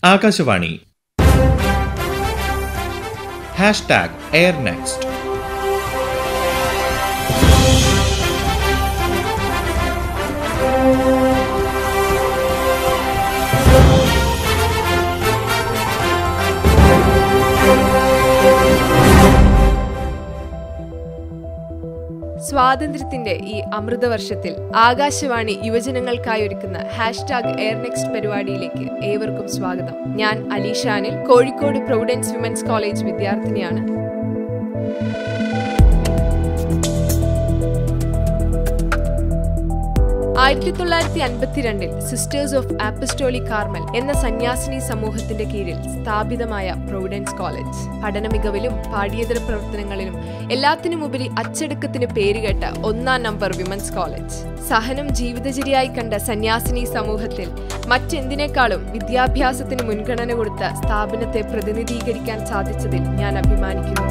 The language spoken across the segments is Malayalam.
ആകാശവാണി ഹാഷ്ടാഗ് എയർ നെക്സ്റ്റ് സ്വാതന്ത്ര്യത്തിന്റെ ഈ അമൃതവർഷത്തിൽ ആകാശവാണി യുവജനങ്ങൾക്കായി ഒരുക്കുന്ന ഹാഷ്ടാഗ് എയർ നെക്സ്റ്റ് പരിപാടിയിലേക്ക് ഏവർക്കും സ്വാഗതം ഞാൻ അലീഷാനിൽ കോഴിക്കോട് പ്രൊവിഡൻസ് വിമൻസ് കോളേജ് വിദ്യാർത്ഥിനിയാണ് ആയിരത്തി തൊള്ളായിരത്തി അൻപത്തിരണ്ടിൽ സിസ്റ്റേഴ്സ് ഓഫ് ആപ്പസ്റ്റോളി കാർമൽ എന്ന സന്യാസിനി സമൂഹത്തിന്റെ കീഴിൽ സ്ഥാപിതമായ പ്രൊവിഡൻസ് കോളേജ് പഠന മികവിലും പാഠ്യേതര പ്രവർത്തനങ്ങളിലും എല്ലാത്തിനുമുപരി അച്ചടക്കത്തിന് പേരുകേട്ട ഒന്നാം നമ്പർ വിമൻസ് കോളേജ് സഹനം ജീവിതചര്യയായി കണ്ട സന്യാസിനി സമൂഹത്തിൽ മറ്റെന്തിനേക്കാളും വിദ്യാഭ്യാസത്തിന് മുൻഗണന കൊടുത്ത സ്ഥാപനത്തെ പ്രതിനിധീകരിക്കാൻ സാധിച്ചതിൽ ഞാൻ അഭിമാനിക്കുന്നു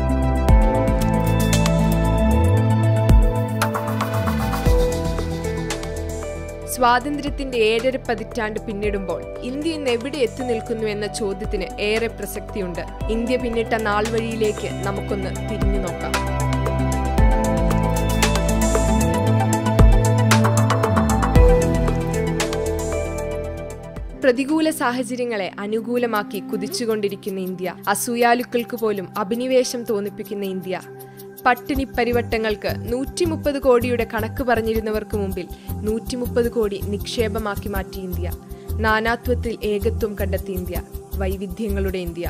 സ്വാതന്ത്ര്യത്തിന്റെ ഏഴര പതിറ്റാണ്ട് പിന്നിടുമ്പോൾ ഇന്ത്യ ഇന്ന് എവിടെ എത്തി നിൽക്കുന്നു എന്ന ചോദ്യത്തിന് ഏറെ പ്രസക്തിയുണ്ട് ഇന്ത്യ പിന്നിട്ട നാൾ വഴിയിലേക്ക് നമുക്കൊന്ന് തിരിഞ്ഞു നോക്കാം പ്രതികൂല സാഹചര്യങ്ങളെ അനുകൂലമാക്കി കുതിച്ചുകൊണ്ടിരിക്കുന്ന ഇന്ത്യ അസൂയാലുക്കൾക്ക് പോലും അഭിനിവേശം തോന്നിപ്പിക്കുന്ന ഇന്ത്യ പട്ടിണി പരിവട്ടങ്ങൾക്ക് നൂറ്റി മുപ്പത് കോടിയുടെ കണക്ക് പറഞ്ഞിരുന്നവർക്ക് മുമ്പിൽ നൂറ്റി മുപ്പത് കോടി നിക്ഷേപമാക്കി മാറ്റി ഇന്ത്യ നാനാത്വത്തിൽ ഏകത്വം കണ്ടെത്തി ഇന്ത്യ വൈവിധ്യങ്ങളുടെ ഇന്ത്യ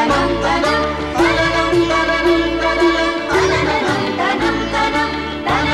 തനം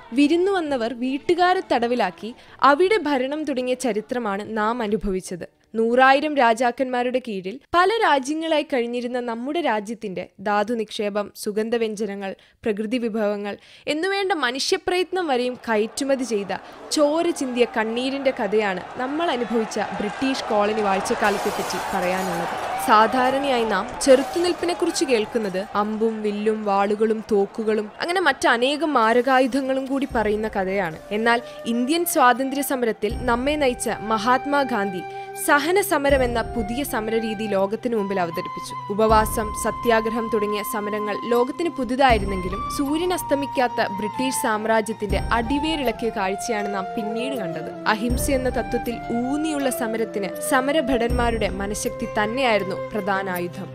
വിരുന്നു വന്നവർ വീട്ടുകാരെ തടവിലാക്കി അവിടെ ഭരണം തുടങ്ങിയ ചരിത്രമാണ് നാം അനുഭവിച്ചത് നൂറായിരം രാജാക്കന്മാരുടെ കീഴിൽ പല രാജ്യങ്ങളായി കഴിഞ്ഞിരുന്ന നമ്മുടെ രാജ്യത്തിന്റെ ധാതു നിക്ഷേപം സുഗന്ധവ്യഞ്ജനങ്ങൾ പ്രകൃതി വിഭവങ്ങൾ എന്നുവേണ്ട മനുഷ്യപ്രയത്നം വരെയും കയറ്റുമതി ചെയ്ത ചോര ചിന്തിയ കണ്ണീരിന്റെ കഥയാണ് നമ്മൾ അനുഭവിച്ച ബ്രിട്ടീഷ് കോളനി വാഴ്ചക്കാലത്തെപ്പറ്റി പറയാനുള്ളത് സാധാരണയായി നാം ചെറുത്തുനിൽപ്പിനെ കുറിച്ച് കേൾക്കുന്നത് അമ്പും വില്ലും വാളുകളും തോക്കുകളും അങ്ങനെ മറ്റനേകം മാരകായുധങ്ങളും കൂടി പറയുന്ന കഥയാണ് എന്നാൽ ഇന്ത്യൻ സ്വാതന്ത്ര്യ സമരത്തിൽ നമ്മെ നയിച്ച മഹാത്മാഗാന്ധി സഹന സമരം എന്ന പുതിയ സമരരീതി ലോകത്തിനു മുമ്പിൽ അവതരിപ്പിച്ചു ഉപവാസം സത്യാഗ്രഹം തുടങ്ങിയ സമരങ്ങൾ ലോകത്തിന് പുതുതായിരുന്നെങ്കിലും സൂര്യൻ അസ്തമിക്കാത്ത ബ്രിട്ടീഷ് സാമ്രാജ്യത്തിന്റെ അടിവേരിളക്കിയ കാഴ്ചയാണ് നാം പിന്നീട് കണ്ടത് അഹിംസ എന്ന തത്വത്തിൽ ഊന്നിയുള്ള സമരത്തിന് സമരഭടന്മാരുടെ മനഃശക്തി തന്നെയായിരുന്നു പ്രധാന ആയുധം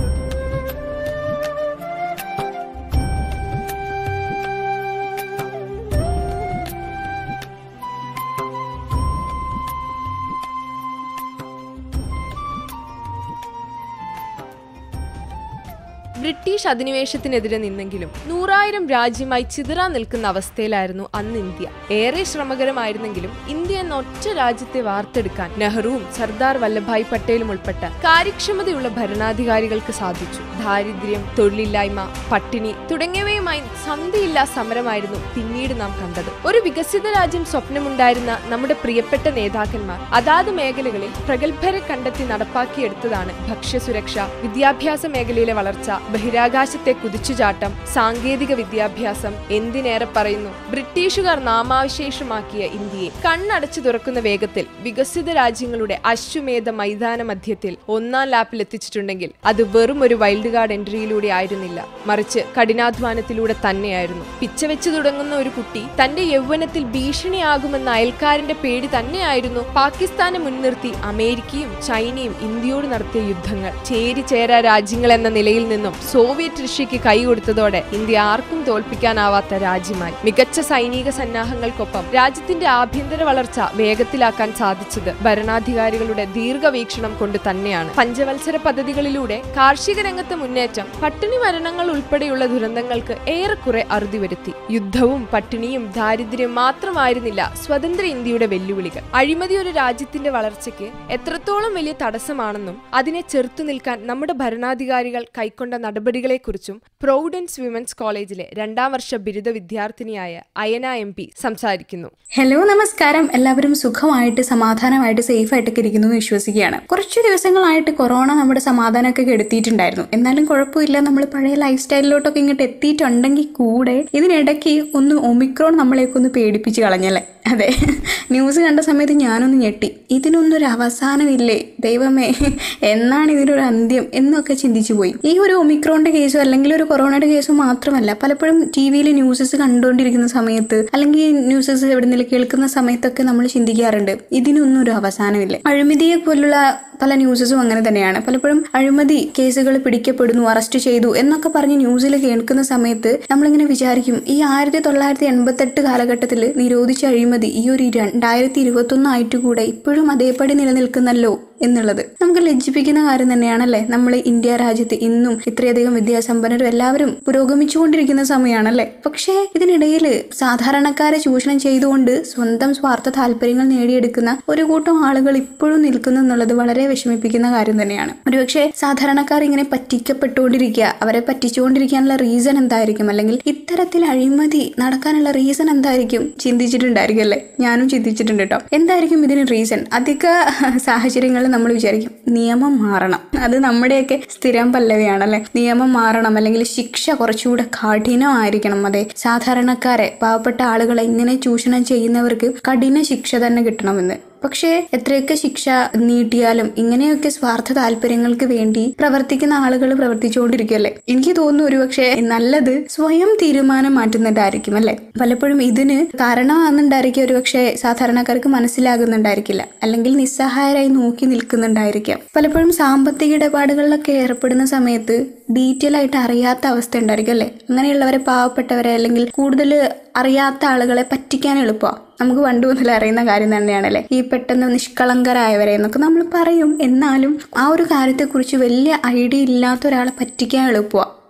ബ്രിട്ടീഷ് അധിനിവേശത്തിനെതിരെ നിന്നെങ്കിലും നൂറായിരം രാജ്യമായി ചിതറാൻ നിൽക്കുന്ന അവസ്ഥയിലായിരുന്നു അന്ന് ഇന്ത്യ ഏറെ ശ്രമകരമായിരുന്നെങ്കിലും ഇന്ത്യ എന്ന ഒറ്റ രാജ്യത്തെ വാർത്തെടുക്കാൻ നെഹ്റുവും സർദാർ വല്ലഭായ് പട്ടേലും ഉൾപ്പെട്ട കാര്യക്ഷമതയുള്ള ഭരണാധികാരികൾക്ക് സാധിച്ചു ദാരിദ്ര്യം തൊഴിലില്ലായ്മ പട്ടിണി തുടങ്ങിയവയുമായി സന്ധിയില്ലാ സമരമായിരുന്നു പിന്നീട് നാം കണ്ടത് ഒരു വികസിത രാജ്യം സ്വപ്നമുണ്ടായിരുന്ന നമ്മുടെ പ്രിയപ്പെട്ട നേതാക്കന്മാർ അതാത് മേഖലകളിൽ പ്രഗത്ഭരെ കണ്ടെത്തി നടപ്പാക്കിയെടുത്തതാണ് ഭക്ഷ്യസുരക്ഷ വിദ്യാഭ്യാസ മേഖലയിലെ വളർച്ച ബഹിരാകാശത്തെ കുതിച്ചുചാട്ടം സാങ്കേതിക വിദ്യാഭ്യാസം എന്തിനേറെ പറയുന്നു ബ്രിട്ടീഷുകാർ നാമാവശേഷമാക്കിയ ഇന്ത്യയെ കണ്ണടച്ചു തുറക്കുന്ന വേഗത്തിൽ വികസിത രാജ്യങ്ങളുടെ അശ്വമേധ മൈതാന മധ്യത്തിൽ ഒന്നാം ലാപ്പിൽ എത്തിച്ചിട്ടുണ്ടെങ്കിൽ അത് വെറും ഒരു വൈൽഡ് കാർഡ് എൻട്രിയിലൂടെ ആയിരുന്നില്ല മറിച്ച് കഠിനാധ്വാനത്തിലൂടെ തന്നെയായിരുന്നു പിച്ച വെച്ച് തുടങ്ങുന്ന ഒരു കുട്ടി തന്റെ യൗവനത്തിൽ ഭീഷണിയാകുമെന്ന അയൽക്കാരന്റെ പേടി തന്നെയായിരുന്നു പാകിസ്ഥാനെ മുൻനിർത്തി അമേരിക്കയും ചൈനയും ഇന്ത്യയോട് നടത്തിയ യുദ്ധങ്ങൾ ചേരി ചേരാ രാജ്യങ്ങൾ എന്ന നിലയിൽ നിന്നും സോവിയറ്റ് റഷ്യക്ക് കൈകൊടുത്തതോടെ ഇന്ത്യ ആർക്കും തോൽപ്പിക്കാനാവാത്ത രാജ്യമായി മികച്ച സൈനിക സന്നാഹങ്ങൾക്കൊപ്പം രാജ്യത്തിന്റെ ആഭ്യന്തര വളർച്ച വേഗത്തിലാക്കാൻ സാധിച്ചത് ഭരണാധികാരികളുടെ ദീർഘവീക്ഷണം കൊണ്ട് തന്നെയാണ് പഞ്ചവത്സര പദ്ധതികളിലൂടെ കാർഷിക രംഗത്തെ മുന്നേറ്റം പട്ടിണി മരണങ്ങൾ ഉൾപ്പെടെയുള്ള ദുരന്തങ്ങൾക്ക് ഏറെക്കുറെ അറുതി വരുത്തി യുദ്ധവും പട്ടിണിയും ദാരിദ്ര്യം മാത്രമായിരുന്നില്ല സ്വതന്ത്ര ഇന്ത്യയുടെ വെല്ലുവിളികൾ അഴിമതി ഒരു രാജ്യത്തിന്റെ വളർച്ചയ്ക്ക് എത്രത്തോളം വലിയ തടസ്സമാണെന്നും അതിനെ ചെറുത്തു നിൽക്കാൻ നമ്മുടെ ഭരണാധികാരികൾ കൈക്കൊണ്ട നടപടികളെക്കുറിച്ചും പ്രൗഡൻസ് വിമൻസ് കോളേജിലെ രണ്ടാം വർഷ ബിരുദ വിദ്യാർത്ഥിനിയായ അയന എം പി സംസാരിക്കുന്നു ഹലോ നമസ്കാരം എല്ലാവരും സുഖമായിട്ട് സമാധാനമായിട്ട് സേഫ് ആയിട്ടൊക്കെ ഇരിക്കുന്നു എന്ന് വിശ്വസിക്കുകയാണ് കുറച്ച് ദിവസങ്ങളായിട്ട് കൊറോണ നമ്മുടെ സമാധാനമൊക്കെ കെടുത്തിയിട്ടുണ്ടായിരുന്നു എന്നാലും കുഴപ്പമില്ല നമ്മൾ പഴയ ലൈഫ് സ്റ്റൈലിലോട്ടൊക്കെ ഇങ്ങോട്ട് എത്തിയിട്ടുണ്ടെങ്കിൽ കൂടെ ഇതിനിടയ്ക്ക് ഒന്ന് ഒമിക്രോൺ നമ്മളെയൊക്കെ ഒന്ന് പേടിപ്പിച്ച് കളഞ്ഞല്ലേ അതെ ന്യൂസ് കണ്ട സമയത്ത് ഞാനൊന്ന് ഞെട്ടി ഇതിനൊന്നൊരു അവസാനമില്ലേ ദൈവമേ എന്നാണ് ഇതിനൊരു അന്ത്യം എന്നൊക്കെ ചിന്തിച്ചു പോയി ഈ ഒരു ഒമിക്രോണിന്റെ കേസോ അല്ലെങ്കിൽ ഒരു കൊറോണയുടെ കേസോ മാത്രമല്ല പലപ്പോഴും ടി വിയിൽ ന്യൂസസ് കണ്ടുകൊണ്ടിരിക്കുന്ന സമയത്ത് അല്ലെങ്കിൽ ന്യൂസസ് എവിടെന്നെങ്കിലും കേൾക്കുന്ന സമയത്തൊക്കെ നമ്മൾ ചിന്തിക്കാറുണ്ട് ഇതിനൊന്നും ഒരു അവസാനമില്ല അഴിമതിയെ പോലുള്ള പല ന്യൂസസും അങ്ങനെ തന്നെയാണ് പലപ്പോഴും അഴിമതി കേസുകൾ പിടിക്കപ്പെടുന്നു അറസ്റ്റ് ചെയ്തു എന്നൊക്കെ പറഞ്ഞ് ന്യൂസിൽ കേൾക്കുന്ന സമയത്ത് നമ്മളിങ്ങനെ വിചാരിക്കും ഈ ആയിരത്തി തൊള്ളായിരത്തി എൺപത്തെട്ട് കാലഘട്ടത്തിൽ നിരോധിച്ച അഴിമതി ഈ ഒരു രണ്ടായിരത്തി ഇരുപത്തൊന്ന് ആയിട്ട് കൂടെ ഇപ്പോഴും അതേപടി നിലനിൽക്കുന്നല്ലോ എന്നുള്ളത് നമുക്ക് ലജ്ജിപ്പിക്കുന്ന കാര്യം തന്നെയാണല്ലേ നമ്മൾ ഇന്ത്യ രാജ്യത്ത് ഇന്നും ഇത്രയധികം വിദ്യാസമ്പന്നരും എല്ലാവരും പുരോഗമിച്ചുകൊണ്ടിരിക്കുന്ന സമയമാണല്ലേ പക്ഷേ ഇതിനിടയിൽ സാധാരണക്കാരെ ചൂഷണം ചെയ്തുകൊണ്ട് സ്വന്തം സ്വാർത്ഥ താല്പര്യങ്ങൾ നേടിയെടുക്കുന്ന ഒരു കൂട്ടം ആളുകൾ ഇപ്പോഴും നിൽക്കുന്നു എന്നുള്ളത് വളരെ വിഷമിപ്പിക്കുന്ന കാര്യം തന്നെയാണ് ഒരുപക്ഷെ സാധാരണക്കാർ ഇങ്ങനെ പറ്റിക്കപ്പെട്ടുകൊണ്ടിരിക്കുക അവരെ പറ്റിച്ചുകൊണ്ടിരിക്കാനുള്ള റീസൺ എന്തായിരിക്കും അല്ലെങ്കിൽ ഇത്തരത്തിൽ അഴിമതി നടക്കാനുള്ള റീസൺ എന്തായിരിക്കും ചിന്തിച്ചിട്ടുണ്ടായിരിക്കും അല്ലേ ഞാനും ചിന്തിച്ചിട്ടുണ്ട് കേട്ടോ എന്തായിരിക്കും ഇതിന് റീസൺ അധിക സാഹചര്യങ്ങളിൽ നമ്മൾ വിചാരിക്കും നിയമം മാറണം അത് നമ്മുടെയൊക്കെ സ്ഥിരം പല്ലവിയാണല്ലേ നിയമം മാറണം അല്ലെങ്കിൽ ശിക്ഷ കുറച്ചുകൂടെ കഠിനമായിരിക്കണം അതെ സാധാരണക്കാരെ പാവപ്പെട്ട ആളുകളെ ഇങ്ങനെ ചൂഷണം ചെയ്യുന്നവർക്ക് കഠിന ശിക്ഷ തന്നെ കിട്ടണമെന്ന് പക്ഷേ എത്രയൊക്കെ ശിക്ഷ നീട്ടിയാലും ഇങ്ങനെയൊക്കെ സ്വാർത്ഥ താല്പര്യങ്ങൾക്ക് വേണ്ടി പ്രവർത്തിക്കുന്ന ആളുകൾ പ്രവർത്തിച്ചുകൊണ്ടിരിക്കുകയല്ലേ എനിക്ക് തോന്നുന്നു ഒരുപക്ഷെ നല്ലത് സ്വയം തീരുമാനം മാറ്റുന്നതായിരിക്കും അല്ലെ പലപ്പോഴും ഇതിന് കാരണമാകുന്നുണ്ടായിരിക്കും ഒരുപക്ഷെ സാധാരണക്കാർക്ക് മനസ്സിലാകുന്നുണ്ടായിരിക്കില്ല അല്ലെങ്കിൽ നിസ്സഹായരായി നോക്കി നിൽക്കുന്നുണ്ടായിരിക്കാം പലപ്പോഴും സാമ്പത്തിക ഇടപാടുകളിലൊക്കെ ഏർപ്പെടുന്ന സമയത്ത് ഡീറ്റെയിൽ ആയിട്ട് അറിയാത്ത അവസ്ഥ ഉണ്ടായിരിക്കും അല്ലെ അങ്ങനെയുള്ളവരെ പാവപ്പെട്ടവരെ അല്ലെങ്കിൽ കൂടുതൽ അറിയാത്ത ആളുകളെ പറ്റിക്കാൻ എളുപ്പമാണ് നമുക്ക് പണ്ട് മുതൽ അറിയുന്ന കാര്യം തന്നെയാണല്ലേ ഈ പെട്ടെന്ന് നിഷ്കളങ്കരായവരെ എന്നൊക്കെ നമ്മൾ പറയും എന്നാലും ആ ഒരു കാര്യത്തെക്കുറിച്ച് വലിയ ഐഡിയ ഇല്ലാത്ത ഒരാളെ പറ്റിക്കാൻ എളുപ്പമാണ്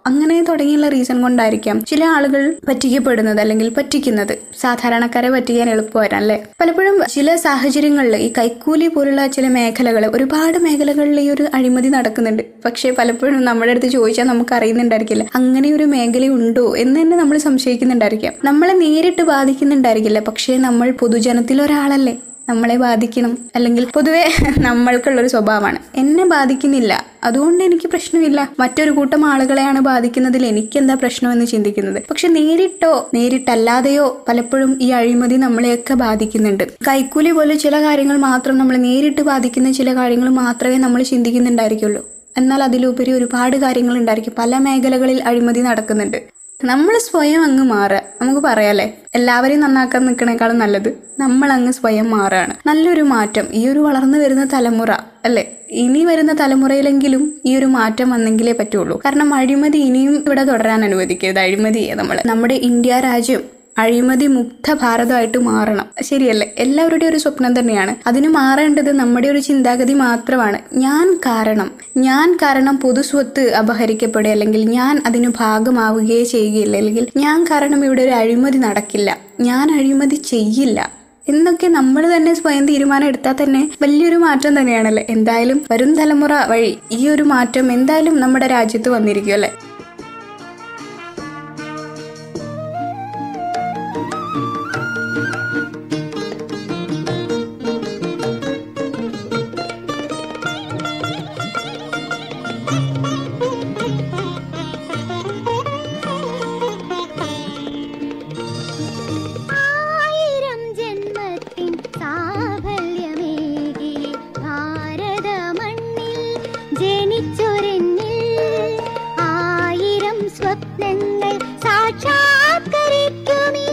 അങ്ങനെ തുടങ്ങിയുള്ള റീസൺ കൊണ്ടായിരിക്കാം ചില ആളുകൾ പറ്റിക്കപ്പെടുന്നത് അല്ലെങ്കിൽ പറ്റിക്കുന്നത് സാധാരണക്കാരെ പറ്റിക്കാൻ എളുപ്പമായിരുന്നു അല്ലേ പലപ്പോഴും ചില സാഹചര്യങ്ങളിൽ ഈ കൈക്കൂലി പോലുള്ള ചില മേഖലകൾ ഒരുപാട് മേഖലകളിൽ ഈ ഒരു അഴിമതി നടക്കുന്നുണ്ട് പക്ഷേ പലപ്പോഴും നമ്മുടെ അടുത്ത് ചോദിച്ചാൽ നമുക്ക് അറിയുന്നുണ്ടായിരിക്കില്ല അങ്ങനെ ഒരു മേഖല ഉണ്ടോ എന്ന് തന്നെ നമ്മൾ സംശയിക്കുന്നുണ്ടായിരിക്കാം നമ്മളെ നേരിട്ട് ബാധിക്കുന്നുണ്ടായിരിക്കില്ല പക്ഷേ നമ്മൾ പൊതുജനത്തിൽ ഒരാളല്ലേ നമ്മളെ ബാധിക്കണം അല്ലെങ്കിൽ പൊതുവെ നമ്മൾക്കുള്ളൊരു സ്വഭാവമാണ് എന്നെ ബാധിക്കുന്നില്ല അതുകൊണ്ട് എനിക്ക് പ്രശ്നമില്ല മറ്റൊരു കൂട്ടം ആളുകളെയാണ് ബാധിക്കുന്നതിൽ എനിക്ക് എന്താ പ്രശ്നമെന്ന് ചിന്തിക്കുന്നത് പക്ഷെ നേരിട്ടോ നേരിട്ടല്ലാതെയോ പലപ്പോഴും ഈ അഴിമതി നമ്മളെയൊക്കെ ബാധിക്കുന്നുണ്ട് കൈക്കൂലി പോലെ ചില കാര്യങ്ങൾ മാത്രം നമ്മൾ നേരിട്ട് ബാധിക്കുന്ന ചില കാര്യങ്ങൾ മാത്രമേ നമ്മൾ ചിന്തിക്കുന്നുണ്ടായിരിക്കുള്ളൂ എന്നാൽ അതിലുപരി ഒരുപാട് കാര്യങ്ങൾ ഉണ്ടായിരിക്കും പല മേഖലകളിൽ അഴിമതി നടക്കുന്നുണ്ട് നമ്മൾ സ്വയം അങ്ങ് മാറുക നമുക്ക് പറയാലേ എല്ലാവരെയും നന്നാക്കാൻ നിൽക്കണേക്കാളും നല്ലത് നമ്മൾ അങ്ങ് സ്വയം മാറുകയാണ് നല്ലൊരു മാറ്റം ഈ ഒരു വളർന്നു വരുന്ന തലമുറ അല്ലേ ഇനി വരുന്ന തലമുറയിലെങ്കിലും ഈ ഒരു മാറ്റം വന്നെങ്കിലേ പറ്റുള്ളൂ കാരണം അഴിമതി ഇനിയും ഇവിടെ തുടരാൻ അനുവദിക്കരുത് അഴിമതി നമ്മൾ നമ്മുടെ ഇന്ത്യ രാജ്യം അഴിമതി മുക്ത ഭാരതമായിട്ട് മാറണം ശരിയല്ലേ എല്ലാവരുടെയും ഒരു സ്വപ്നം തന്നെയാണ് അതിന് മാറേണ്ടത് നമ്മുടെ ഒരു ചിന്താഗതി മാത്രമാണ് ഞാൻ കാരണം ഞാൻ കാരണം പൊതുസ്വത്ത് അപഹരിക്കപ്പെടുക അല്ലെങ്കിൽ ഞാൻ അതിന് ഭാഗമാവുകയേ ചെയ്യുകയില്ല അല്ലെങ്കിൽ ഞാൻ കാരണം ഇവിടെ ഒരു അഴിമതി നടക്കില്ല ഞാൻ അഴിമതി ചെയ്യില്ല എന്നൊക്കെ നമ്മൾ തന്നെ സ്വയം തീരുമാനം എടുത്താൽ തന്നെ വലിയൊരു മാറ്റം തന്നെയാണല്ലേ എന്തായാലും വരും തലമുറ വഴി ഈ ഒരു മാറ്റം എന്തായാലും നമ്മുടെ രാജ്യത്ത് വന്നിരിക്കും അല്ലേ ആയിരം ജന്മത്തിൻ സാഫല്യമേകി ഭാരത മണ്ണിൽ ജനിച്ചൊരെന്നിൽ ആയിരം സ്വപ്നങ്ങൾ സാക്ഷാത്കരിക്കുമീ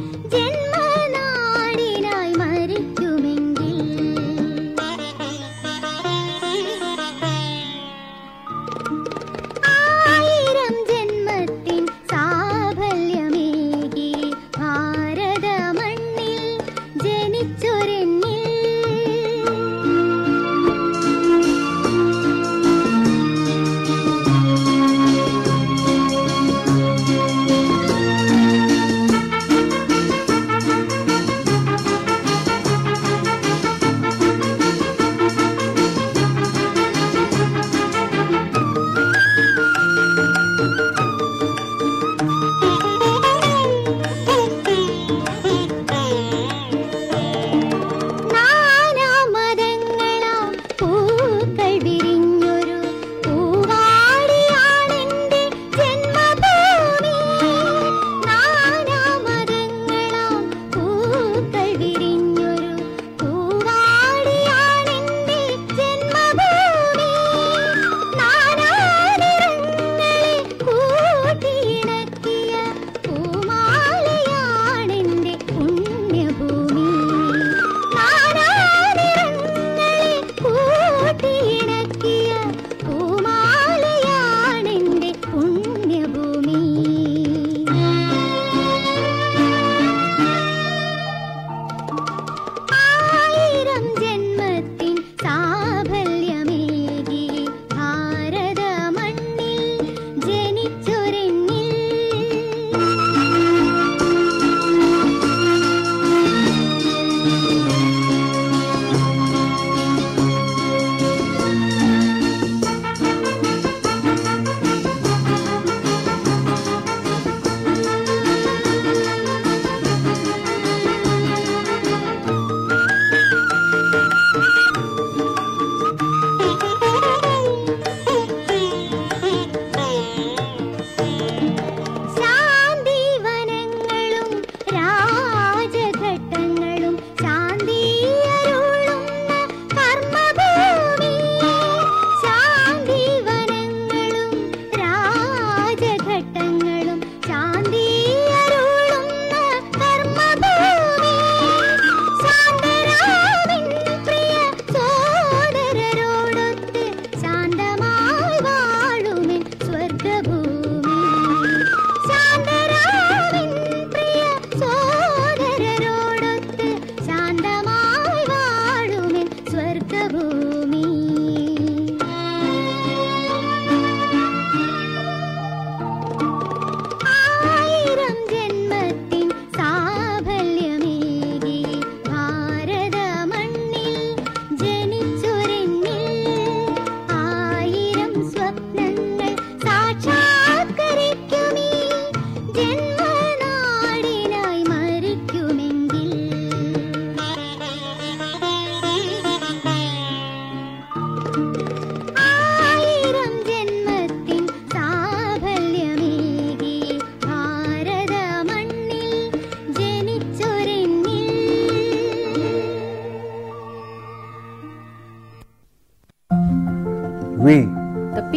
ജന്മനാടിനായി മരിക്കുമെങ്കിൽ ആയിരം ജന്മത്തിൻ സാഫല്യമേകി ഭാരത മണ്ണിൽ ജനിച്ചൊരെന്നിൽ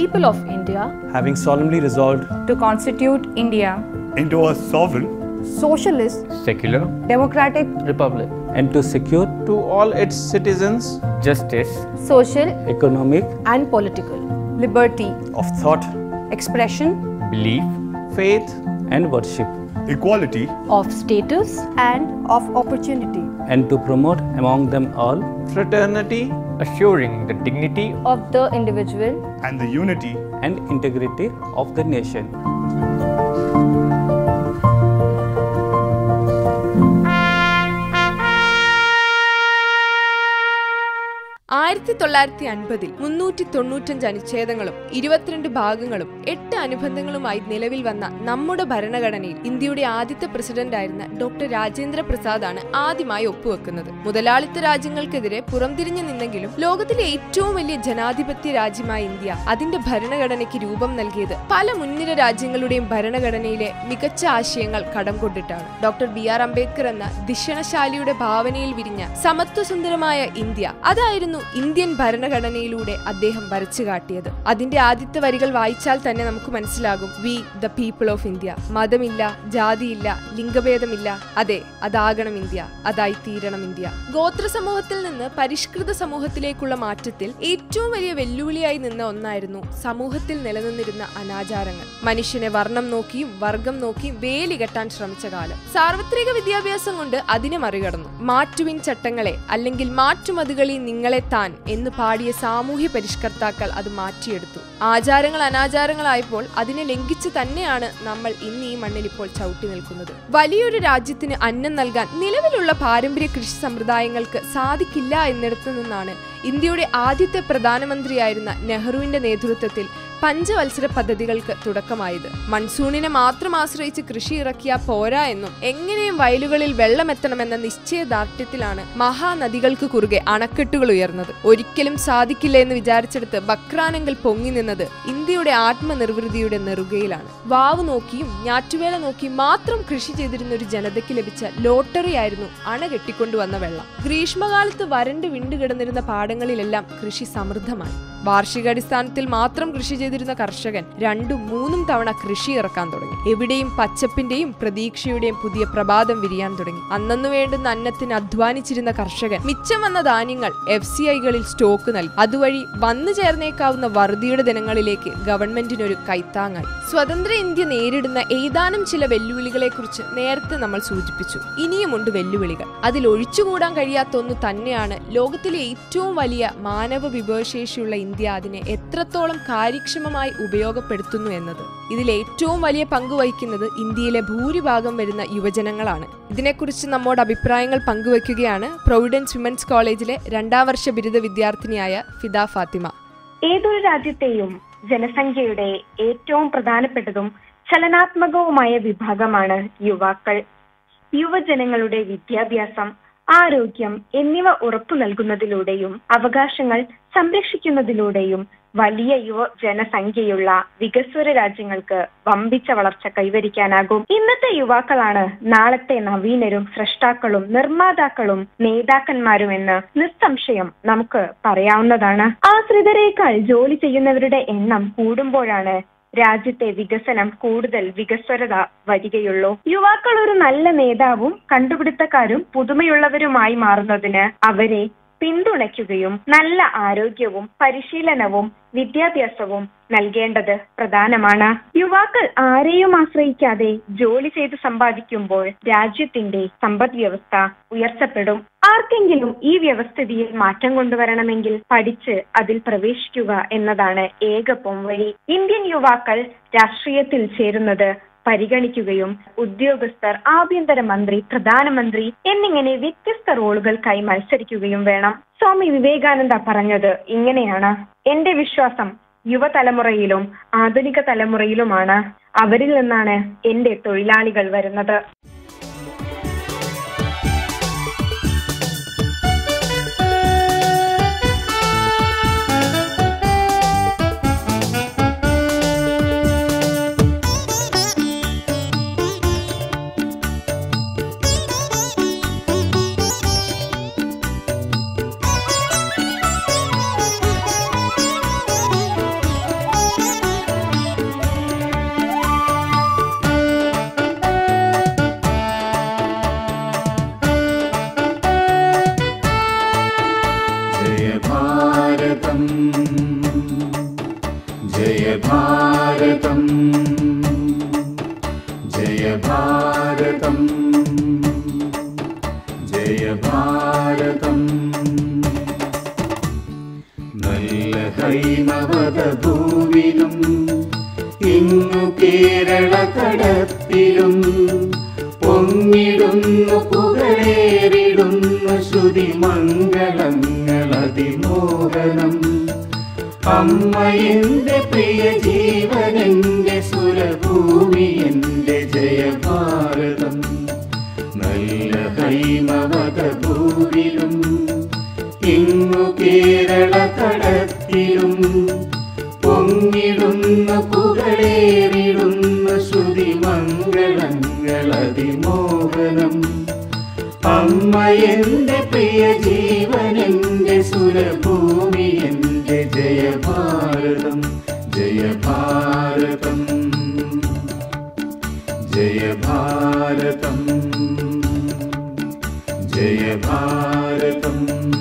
people of India having solemnly resolved to constitute India into a sovereign, socialist, secular, democratic, republic, and to secure to all its citizens justice, social economic, and political liberty, of thought, expression, belief, faith, and worship, equality, of status and of opportunity and to promote among them all fraternity, assuring the dignity of the individual and the unity and integrity of the nation. ആയിരത്തി തൊള്ളായിരത്തി അൻപതിൽ മുന്നൂറ്റി തൊണ്ണൂറ്റഞ്ച് അനുച്ഛേദങ്ങളും ഇരുപത്തിരണ്ട് ഭാഗങ്ങളും എട്ട് അനുബന്ധങ്ങളുമായി നിലവിൽ വന്ന നമ്മുടെ ഭരണഘടനയിൽ ഇന്ത്യയുടെ ആദ്യത്തെ പ്രസിഡന്റായിരുന്ന ഡോക്ടർ രാജേന്ദ്ര പ്രസാദ് ആണ് ആദ്യമായി ഒപ്പുവെക്കുന്നത് മുതലാളിത്ത രാജ്യങ്ങൾക്കെതിരെ പുറംതിരിഞ്ഞു നിന്നെങ്കിലും ലോകത്തിലെ ഏറ്റവും വലിയ ജനാധിപത്യ രാജ്യമായ ഇന്ത്യ അതിന്റെ ഭരണഘടനയ്ക്ക് രൂപം നൽകിയത് പല മുൻനിര രാജ്യങ്ങളുടെയും ഭരണഘടനയിലെ മികച്ച ആശയങ്ങൾ കടം കൊണ്ടിട്ടാണ് ഡോക്ടർ ബി ആർ അംബേദ്കർ എന്ന ദിഷണശാലിയുടെ ഭാവനയിൽ വിരിഞ്ഞ സമത്വസുന്ദരമായ ഇന്ത്യ അതായിരുന്നു ഇന്ത്യൻ ഭരണഘടനയിലൂടെ അദ്ദേഹം വരച്ചു കാട്ടിയത് അതിന്റെ ആദ്യത്തെ വരികൾ വായിച്ചാൽ തന്നെ നമുക്ക് മനസ്സിലാകും we the people of India മതമില്ല ജാതിയില്ല ലിംഗഭേദമില്ല അതെ അതാകണം ഇന്ത്യ അതായി തീരണം ഇന്ത്യ ഗോത്ര സമൂഹത്തിൽ നിന്ന് പരിഷ്കൃത സമൂഹത്തിലേക്കുള്ള മാറ്റത്തിൽ ഏറ്റവും വലിയ വെല്ലുവിളിയായി നിന്ന ഒന്നായിരുന്നു സമൂഹത്തിൽ നിലനിന്നിരുന്ന അനാചാരങ്ങൾ മനുഷ്യനെ വർണ്ണം നോക്കിയും വർഗം നോക്കിയും വേലി കെട്ടാൻ ശ്രമിച്ച കാലം സാർവത്രിക വിദ്യാഭ്യാസം കൊണ്ട് അതിനെ മറികടന്നു മാറ്റുവിൻ ചട്ടങ്ങളെ അല്ലെങ്കിൽ മാറ്റുമതുകളി നിങ്ങളെ താൻ എന്ന് പാടിയ സാമൂഹ്യ പരിഷ്കർത്താക്കൾ അത് മാറ്റിയെടുത്തു ആചാരങ്ങൾ അനാചാരങ്ങളായപ്പോൾ അതിനെ ലംഘിച്ച് തന്നെയാണ് നമ്മൾ ഇന്ന് ഈ മണ്ണിൽ ഇപ്പോൾ ചവിട്ടി നിൽക്കുന്നത് വലിയൊരു രാജ്യത്തിന് അന്നം നൽകാൻ നിലവിലുള്ള പാരമ്പര്യ കൃഷി സമ്പ്രദായങ്ങൾക്ക് സാധിക്കില്ല എന്നിടത്തു നിന്നാണ് ഇന്ത്യയുടെ ആദ്യത്തെ പ്രധാനമന്ത്രിയായിരുന്ന നെഹ്റുവിന്റെ നേതൃത്വത്തിൽ പഞ്ചവത്സര പദ്ധതികൾക്ക് തുടക്കമായത് മൺസൂണിനെ മാത്രം ആശ്രയിച്ച് കൃഷി ഇറക്കിയാ പോരാ എന്നും എങ്ങനെയും വയലുകളിൽ വെള്ളമെത്തണമെന്ന നിശ്ചയദാർഢ്യത്തിലാണ് മഹാനദികൾക്ക് കുറുകെ അണക്കെട്ടുകൾ ഉയർന്നത് ഒരിക്കലും സാധിക്കില്ല എന്ന് വിചാരിച്ചെടുത്ത് ബക്രാനങ്കൽ പൊങ്ങി നിന്നത് ഇന്ത്യയുടെ ആത്മനിർവൃതിയുടെ നെറുകയിലാണ് വാവ് നോക്കിയും ഞാറ്റുവേല നോക്കിയും മാത്രം കൃഷി ചെയ്തിരുന്ന ഒരു ജനതയ്ക്ക് ലഭിച്ച ലോട്ടറി ആയിരുന്നു അണ കെട്ടിക്കൊണ്ടുവന്ന വെള്ളം ഗ്രീഷ്മകാലത്ത് വരണ്ട് വിണ്ടുകിടന്നിരുന്ന പാടങ്ങളിലെല്ലാം കൃഷി സമൃദ്ധമായി വാർഷികാടിസ്ഥാനത്തിൽ മാത്രം കൃഷി ചെയ്തിരുന്ന കർഷകൻ രണ്ടും മൂന്നും തവണ കൃഷി ഇറക്കാൻ തുടങ്ങി എവിടെയും പച്ചപ്പിന്റെയും പ്രതീക്ഷയുടെയും പുതിയ പ്രഭാതം വിരിയാൻ തുടങ്ങി അന്നു വേണ്ടുന്ന അന്നത്തിന് അധ്വാനിച്ചിരുന്ന കർഷകൻ മിച്ചം വന്ന ധാന്യങ്ങൾ എഫ് സി ഐകളിൽ സ്റ്റോക്ക് നൽകി അതുവഴി വന്നു ചേർന്നേക്കാവുന്ന വറുതിയുടെ ദിനങ്ങളിലേക്ക് ഗവൺമെന്റിനൊരു കൈത്താങ്ങായി സ്വതന്ത്ര ഇന്ത്യ നേരിടുന്ന ഏതാനും ചില വെല്ലുവിളികളെ കുറിച്ച് നേരത്തെ നമ്മൾ സൂചിപ്പിച്ചു ഇനിയുമുണ്ട് വെല്ലുവിളികൾ അതിൽ ഒഴിച്ചുകൂടാൻ കഴിയാത്ത ഒന്ന് തന്നെയാണ് ലോകത്തിലെ ഏറ്റവും വലിയ മാനവ വിഭവശേഷിയുള്ള ഇന്ത്യ അതിനെ എത്രത്തോളം കാര്യക്ഷമമായി ഉപയോഗപ്പെടുത്തുന്നു എന്നത് ഇതിൽ ഏറ്റവും വലിയ പങ്ക് വഹിക്കുന്നത് ഇന്ത്യയിലെ ഭൂരിഭാഗം വരുന്ന യുവജനങ്ങളാണ് ഇതിനെക്കുറിച്ച് നമ്മോട് അഭിപ്രായങ്ങൾ പങ്കുവയ്ക്കുകയാണ് പ്രൊവിഡൻസ് വിമൻസ് കോളേജിലെ രണ്ടാം വർഷ ബിരുദ വിദ്യാർത്ഥിനിയായ ഫിദ ഫാത്തിമ ഏതൊരു രാജ്യത്തെയും ജനസംഖ്യയുടെ ഏറ്റവും പ്രധാനപ്പെട്ടതും ചലനാത്മകവുമായ വിഭാഗമാണ് യുവാക്കൾ യുവജനങ്ങളുടെ വിദ്യാഭ്യാസം ആരോഗ്യം എന്നിവ ഉറപ്പു നൽകുന്നതിലൂടെയും അവകാശങ്ങൾ സംരക്ഷിക്കുന്നതിലൂടെയും വലിയ യുവ ജനസംഖ്യയുള്ള വികസ്വര രാജ്യങ്ങൾക്ക് വമ്പിച്ച വളർച്ച കൈവരിക്കാനാകും ഇന്നത്തെ യുവാക്കളാണ് നാളത്തെ നവീനരും സൃഷ്ടാക്കളും നിർമ്മാതാക്കളും നേതാക്കന്മാരുമെന്ന് നിസ്സംശയം നമുക്ക് പറയാവുന്നതാണ് ആശ്രിതരേക്കാൾ ജോലി ചെയ്യുന്നവരുടെ എണ്ണം കൂടുമ്പോഴാണ് രാജ്യത്തെ വികസനം കൂടുതൽ വികസ്വരത വരികയുള്ളൂ യുവാക്കൾ ഒരു നല്ല നേതാവും കണ്ടുപിടുത്തക്കാരും പുതുമയുള്ളവരുമായി മാറുന്നതിന് അവരെ പിന്തുണയ്ക്കുകയും നല്ല ആരോഗ്യവും പരിശീലനവും വിദ്യാഭ്യാസവും നൽകേണ്ടത് പ്രധാനമാണ് യുവാക്കൾ ആരെയും ആശ്രയിക്കാതെ ജോലി ചെയ്ത് സമ്പാദിക്കുമ്പോൾ രാജ്യത്തിന്റെ സമ്പദ് വ്യവസ്ഥ ഉയർത്തപ്പെടും ആർക്കെങ്കിലും ഈ വ്യവസ്ഥിതിയിൽ മാറ്റം കൊണ്ടുവരണമെങ്കിൽ പഠിച്ച് അതിൽ പ്രവേശിക്കുക എന്നതാണ് ഏക പോംവഴി ഇന്ത്യൻ യുവാക്കൾ രാഷ്ട്രീയത്തിൽ ചേരുന്നത് പരിഗണിക്കുകയും ഉദ്യോഗസ്ഥർ ആഭ്യന്തരമന്ത്രി പ്രധാനമന്ത്രി എന്നിങ്ങനെ വ്യത്യസ്ത റോളുകൾക്കായി മത്സരിക്കുകയും വേണം സ്വാമി വിവേകാനന്ദ പറഞ്ഞത് ഇങ്ങനെയാണ് എന്റെ വിശ്വാസം യുവതലമുറയിലും ആധുനിക തലമുറയിലുമാണ് അവരിൽ നിന്നാണ് എന്റെ തൊഴിലാളികൾ വരുന്നത് ജയഭാരതം ജയഭാരതം നല്ല ഹൈമവത ഭൂവിലും ഇങ്ങു കേരള കടത്തിലും പൊങ്ങിടുന്നു പുകഴേറിടുന്നു ശ്രുതി മംഗളങ്ങളതിമോഹനം അമ്മ എന്റെ പ്രിയ ജീവനെന്റെ സുരഭൂമി എന്റെ ജയഭാരതം നല്ല ഹൈമവത ഭൂവിലും ഇങ്ങു കേരള കടത്തിലും പൊങ്ങിടുന്ന പുകഴേറിടുന്ന ശ്രുതി മംഗളങ്ങളതിമോഹനം അമ്മ എന്റെ പ്രിയ ജീവനെന്റെ സുരഭൂമി എന്റെ ജയഭാരതം ജയഭാരതം ജയഭാരതം ജയഭാരതം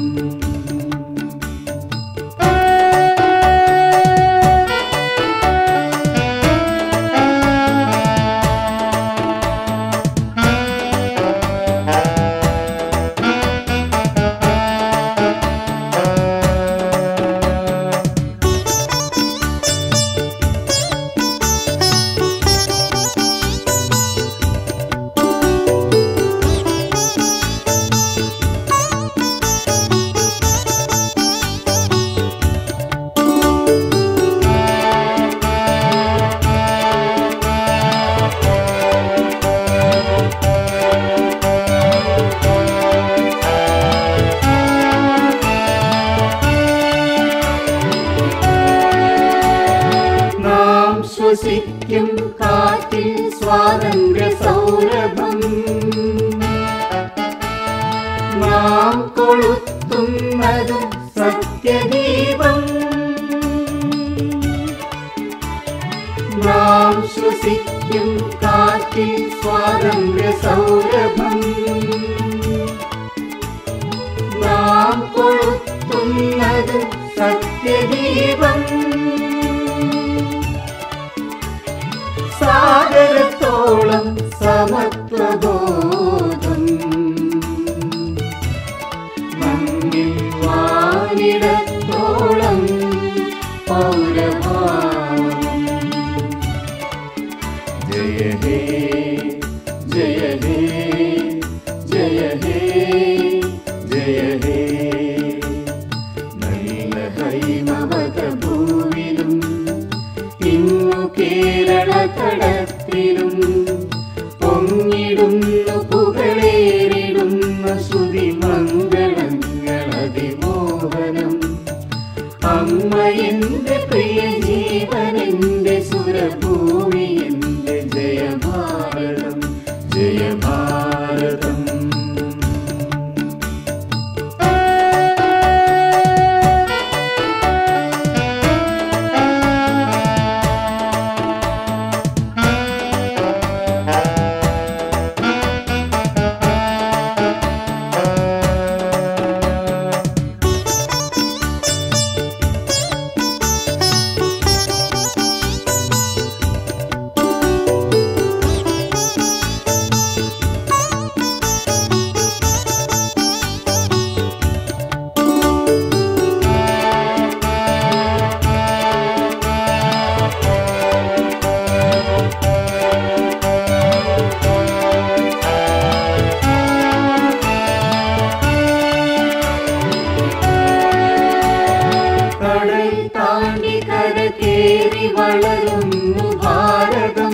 നാം ശ്വസിക്കും കാറ്റിൽ സ്വാതന്ത്ര്യ സൗരഭം നാം കൊളുത്തുന്നതും സത്യദീപം നാം ശ്വസിക്കും കാറ്റിൽ സ്വാതന്ത്ര്യ സൗരഭം നാം കൊളുത്തുന്നതും സത്യദീപം സാഗരത്തോളം സമത്വബോധം മണ്ണിൽ വാനിടത്തോളം പൗരഭാവം ജയ ഹേ ജയ ഹേ ജയ ഹേ ജയ ഹേ നല്ല ഹൈമവത ഭൂവിലും ഇന്നു കേരള കടത്തിലും പൊങ്ങിടുന്നു പുകളേറിടുന്ന ശ്രുതി മംഗളങ്ങളതിമോഹനം അമ്മ എന്റെ പ്രിയ ജീവനെന്റെ സുരഭൂമി എന്റെ ജയഭാരതം ജയഭാരതം കടൽ താണ്ടി കര കേറി വളരുന്നു ഭാരതം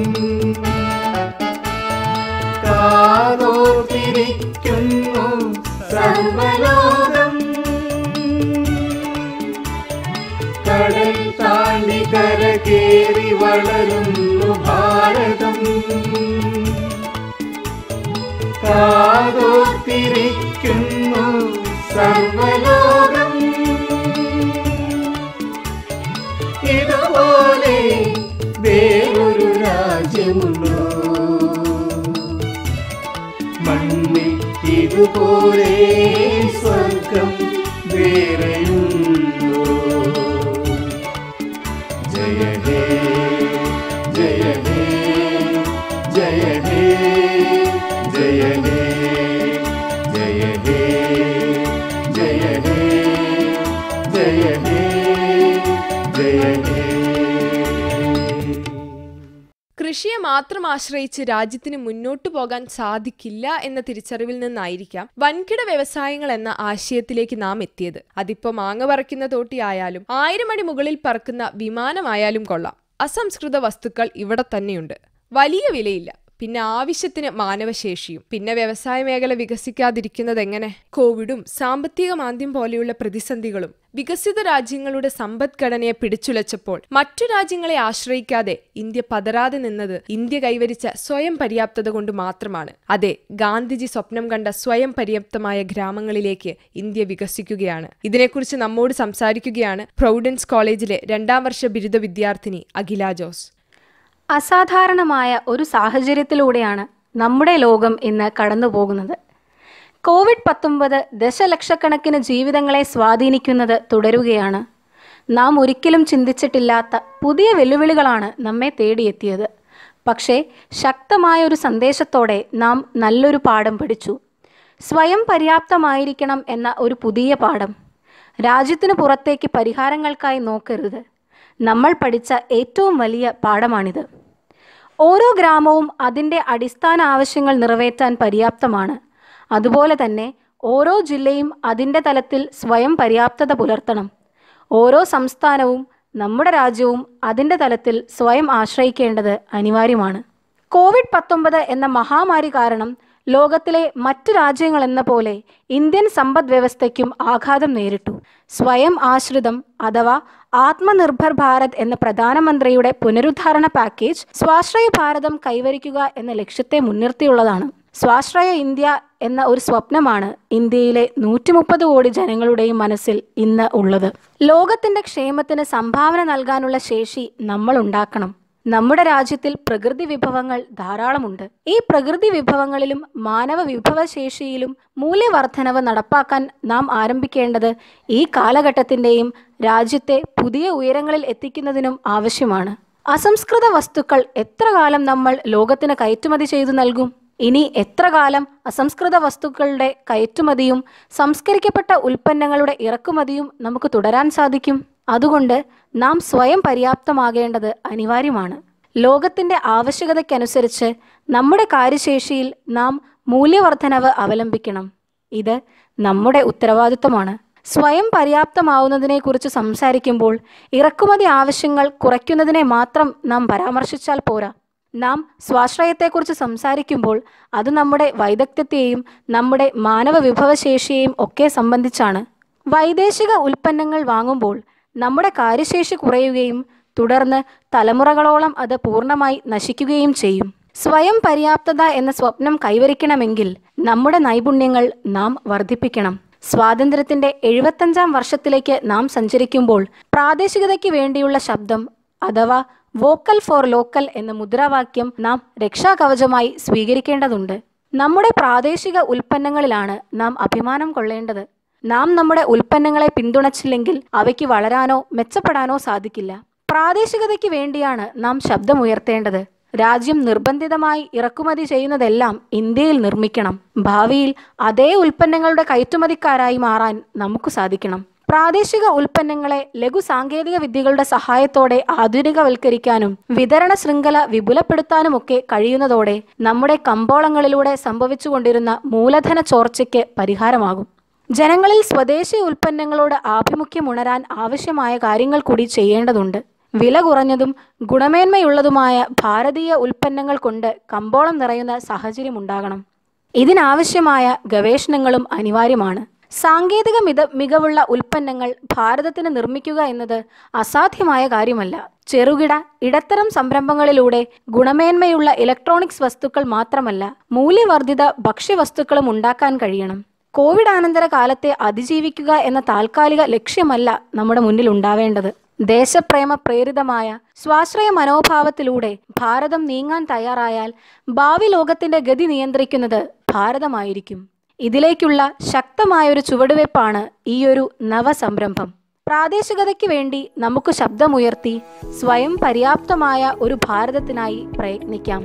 കാതോർത്തിരിക്കുന്നു സർവലോകം കടൽ താണ്ടി കര കേറി വളരുന്നു ഭാരതം കാതോർത്തിരിക്കുന്നു സർവലോകം ഇതുപോലെ വേറൊരു രാജ്യമുണ്ടോ മണ്ണിൽ ഇതുപോലെ സ്വർഗം വേറെയുണ്ടോ ജയ ഹേ ജയ ഹേ ജയ കൃഷിയെ മാത്രം ആശ്രയിച്ച് രാജ്യത്തിന് മുന്നോട്ടു പോകാൻ സാധിക്കില്ല എന്ന തിരിച്ചറിവിൽ നിന്നായിരിക്കാം വൻകിട വ്യവസായങ്ങൾ എന്ന ആശയത്തിലേക്ക് നാം എത്തിയത് അതിപ്പോ മാങ്ങ പറിക്കുന്ന തോട്ടിയായാലും ആയിരം അടി മുകളിൽ പറക്കുന്ന വിമാനമായാലും കൊള്ളാം അസംസ്കൃത വസ്തുക്കൾ ഇവിടെ തന്നെയുണ്ട് വലിയ വിലയില്ല പിന്നെ ആവശ്യത്തിന് മാനവശേഷിയും പിന്നെ വ്യവസായ മേഖല വികസിക്കാതിരിക്കുന്നത് എങ്ങനെ കോവിഡും സാമ്പത്തിക മാന്ദ്യം പോലെയുള്ള പ്രതിസന്ധികളും വികസിത രാജ്യങ്ങളുടെ സമ്പദ്ഘടനയെ പിടിച്ചുലച്ചപ്പോൾ മറ്റു രാജ്യങ്ങളെ ആശ്രയിക്കാതെ ഇന്ത്യ പതറാതെ നിന്നത് ഇന്ത്യ കൈവരിച്ച സ്വയം പര്യാപ്തത കൊണ്ട് മാത്രമാണ് അതെ ഗാന്ധിജി സ്വപ്നം കണ്ട സ്വയം പര്യാപ്തമായ ഗ്രാമങ്ങളിലേക്ക് ഇന്ത്യ വികസിക്കുകയാണ് ഇതിനെക്കുറിച്ച് നമ്മോട് സംസാരിക്കുകയാണ് പ്രൊവിഡൻസ് കോളേജിലെ രണ്ടാം വർഷ ബിരുദ വിദ്യാർത്ഥിനി അഖില ജോസ് അസാധാരണമായ ഒരു സാഹചര്യത്തിലൂടെയാണ് നമ്മുടെ ലോകം ഇന്ന് കടന്നു പോകുന്നത് കോവിഡ് പത്തൊമ്പത് ദശലക്ഷക്കണക്കിന് ജീവിതങ്ങളെ സ്വാധീനിക്കുന്നത് തുടരുകയാണ് നാം ഒരിക്കലും ചിന്തിച്ചിട്ടില്ലാത്ത പുതിയ വെല്ലുവിളികളാണ് നമ്മെ തേടിയെത്തിയത് പക്ഷേ ശക്തമായ ഒരു സന്ദേശത്തോടെ നാം നല്ലൊരു പാഠം പഠിച്ചു സ്വയം പര്യാപ്തമായിരിക്കണം എന്ന ഒരു പുതിയ പാഠം രാജ്യത്തിനു പുറത്തേക്ക് പരിഹാരങ്ങൾക്കായി നോക്കരുത് നമ്മൾ പഠിച്ച ഏറ്റവും വലിയ പാഠമാണിത് ഓരോ ഗ്രാമവും അതിൻ്റെ അടിസ്ഥാന ആവശ്യങ്ങൾ നിറവേറ്റാൻ പര്യാപ്തമാണ് അതുപോലെ തന്നെ ഓരോ ജില്ലയും അതിൻ്റെ തലത്തിൽ സ്വയം പര്യാപ്തത പുലർത്തണം ഓരോ സംസ്ഥാനവും നമ്മുടെ രാജ്യവും അതിൻ്റെ തലത്തിൽ സ്വയം ആശ്രയിക്കേണ്ടത് അനിവാര്യമാണ് കോവിഡ് പത്തൊമ്പത് എന്ന മഹാമാരി കാരണം ലോകത്തിലെ മറ്റു രാജ്യങ്ങൾ എന്ന പോലെ ഇന്ത്യൻ സമ്പദ് വ്യവസ്ഥയ്ക്കും ആഘാതം നേരിട്ടു സ്വയം ആശ്രിതം അഥവാ ആത്മനിർഭർ ഭാരത് എന്ന പ്രധാനമന്ത്രിയുടെ പുനരുദ്ധാരണ പാക്കേജ് സ്വാശ്രയ ഭാരതം കൈവരിക്കുക എന്ന ലക്ഷ്യത്തെ മുൻനിർത്തിയുള്ളതാണ് സ്വാശ്രയ ഇന്ത്യ എന്ന ഒരു സ്വപ്നമാണ് ഇന്ത്യയിലെ നൂറ്റി മുപ്പത് കോടി ജനങ്ങളുടെയും മനസ്സിൽ ഇന്ന് ഉള്ളത് ലോകത്തിന്റെ ക്ഷേമത്തിന് സംഭാവന നൽകാനുള്ള ശേഷി നമ്മൾ ഉണ്ടാക്കണം നമ്മുടെ രാജ്യത്തിൽ പ്രകൃതി വിഭവങ്ങൾ ധാരാളമുണ്ട് ഈ പ്രകൃതി വിഭവങ്ങളിലും മാനവ വിഭവശേഷിയിലും മൂല്യവർദ്ധനവ് നടപ്പാക്കാൻ നാം ആരംഭിക്കേണ്ടത് ഈ കാലഘട്ടത്തിന്റെയും രാജ്യത്തെ പുതിയ ഉയരങ്ങളിൽ എത്തിക്കുന്നതിനും ആവശ്യമാണ് അസംസ്കൃത വസ്തുക്കൾ എത്ര കാലം നമ്മൾ ലോകത്തിന് കയറ്റുമതി ചെയ്തു നൽകും ഇനി എത്ര കാലം അസംസ്കൃത വസ്തുക്കളുടെ കയറ്റുമതിയും സംസ്കരിക്കപ്പെട്ട ഉൽപ്പന്നങ്ങളുടെ ഇറക്കുമതിയും നമുക്ക് തുടരാൻ സാധിക്കും അതുകൊണ്ട് നാം സ്വയം പര്യാപ്തമാകേണ്ടത് അനിവാര്യമാണ് ലോകത്തിന്റെ ആവശ്യകതയ്ക്കനുസരിച്ച് നമ്മുടെ കാര്യശേഷിയിൽ നാം മൂല്യവർദ്ധനവ് അവലംബിക്കണം ഇത് നമ്മുടെ ഉത്തരവാദിത്വമാണ് സ്വയം പര്യാപ്തമാവുന്നതിനെക്കുറിച്ച് സംസാരിക്കുമ്പോൾ ഇറക്കുമതി ആവശ്യങ്ങൾ കുറയ്ക്കുന്നതിനെ മാത്രം നാം പരാമർശിച്ചാൽ പോരാ നാം സ്വാശ്രയത്തെക്കുറിച്ച് സംസാരിക്കുമ്പോൾ അത് നമ്മുടെ വൈദഗ്ധ്യത്തെയും നമ്മുടെ മാനവ വിഭവശേഷിയെയും ഒക്കെ സംബന്ധിച്ചാണ് വൈദേശിക ഉൽപ്പന്നങ്ങൾ വാങ്ങുമ്പോൾ നമ്മുടെ കാര്യശേഷി കുറയുകയും തുടർന്ന് തലമുറകളോളം അത് പൂർണ്ണമായി നശിക്കുകയും ചെയ്യും സ്വയം പര്യാപ്തത എന്ന സ്വപ്നം കൈവരിക്കണമെങ്കിൽ നമ്മുടെ നൈപുണ്യങ്ങൾ നാം വർദ്ധിപ്പിക്കണം സ്വാതന്ത്ര്യത്തിന്റെ എഴുപത്തഞ്ചാം വർഷത്തിലേക്ക് നാം സഞ്ചരിക്കുമ്പോൾ പ്രാദേശികതയ്ക്ക് വേണ്ടിയുള്ള ശബ്ദം അഥവാ വോക്കൽ ഫോർ ലോക്കൽ എന്ന മുദ്രാവാക്യം നാം രക്ഷാകവചമായി സ്വീകരിക്കേണ്ടതുണ്ട് നമ്മുടെ പ്രാദേശിക ഉൽപ്പന്നങ്ങളിലാണ് നാം അഭിമാനം കൊള്ളേണ്ടത് നാം നമ്മുടെ ഉൽപ്പന്നങ്ങളെ പിന്തുണച്ചില്ലെങ്കിൽ അവയ്ക്ക് വളരാനോ മെച്ചപ്പെടാനോ സാധിക്കില്ല പ്രാദേശികതയ്ക്ക് വേണ്ടിയാണ് നാം ശബ്ദമുയർത്തേണ്ടത് രാജ്യം നിർബന്ധിതമായി ഇറക്കുമതി ചെയ്യുന്നതെല്ലാം ഇന്ത്യയിൽ നിർമ്മിക്കണം ഭാവിയിൽ അതേ ഉൽപ്പന്നങ്ങളുടെ കയറ്റുമതിക്കാരായി മാറാൻ നമുക്ക് സാധിക്കണം പ്രാദേശിക ഉൽപ്പന്നങ്ങളെ ലഘു സാങ്കേതിക വിദ്യകളുടെ സഹായത്തോടെ ആധുനികവൽക്കരിക്കാനും വിതരണ ശൃംഖല വിപുലപ്പെടുത്താനുമൊക്കെ കഴിയുന്നതോടെ നമ്മുടെ കമ്പോളങ്ങളിലൂടെ സംഭവിച്ചുകൊണ്ടിരുന്ന മൂലധന ചോർച്ചയ്ക്ക് പരിഹാരമാകും ജനങ്ങളിൽ സ്വദേശി ഉൽപ്പന്നങ്ങളോട് ആഭിമുഖ്യം ഉണരാൻ ആവശ്യമായ കാര്യങ്ങൾ കൂടി ചെയ്യേണ്ടതുണ്ട് വില കുറഞ്ഞതും ഗുണമേന്മയുള്ളതുമായ ഭാരതീയ ഉൽപ്പന്നങ്ങൾ കൊണ്ട് കമ്പോളം നിറയുന്ന സാഹചര്യം ഉണ്ടാകണം ഇതിനാവശ്യമായ ഗവേഷണങ്ങളും അനിവാര്യമാണ് സാങ്കേതിക മിത മികവുള്ള ഉൽപ്പന്നങ്ങൾ ഭാരതത്തിന് നിർമ്മിക്കുക എന്നത് അസാധ്യമായ കാര്യമല്ല ചെറുകിട ഇടത്തരം സംരംഭങ്ങളിലൂടെ ഗുണമേന്മയുള്ള ഇലക്ട്രോണിക്സ് വസ്തുക്കൾ മാത്രമല്ല മൂല്യവർദ്ധിത ഭക്ഷ്യവസ്തുക്കളും ഉണ്ടാക്കാൻ കഴിയണം കോവിഡ് അനന്തര കാലത്തെ അതിജീവിക്കുക എന്ന താൽക്കാലിക ലക്ഷ്യമല്ല നമ്മുടെ മുന്നിൽ ഉണ്ടാവേണ്ടത് ദേശപ്രേമ പ്രേരിതമായ സ്വാശ്രയ മനോഭാവത്തിലൂടെ ഭാരതം നീങ്ങാൻ തയ്യാറായാൽ ഭാവി ലോകത്തിന്റെ ഗതി നിയന്ത്രിക്കുന്നത് ഭാരതമായിരിക്കും ഇതിലേക്കുള്ള ശക്തമായൊരു ചുവടുവയ്പ്പാണ് ഈയൊരു നവസംരംഭം പ്രാദേശികതയ്ക്ക് വേണ്ടി നമുക്ക് ശബ്ദമുയർത്തി സ്വയം പര്യാപ്തമായ ഒരു ഭാരതത്തിനായി പ്രയത്നിക്കാം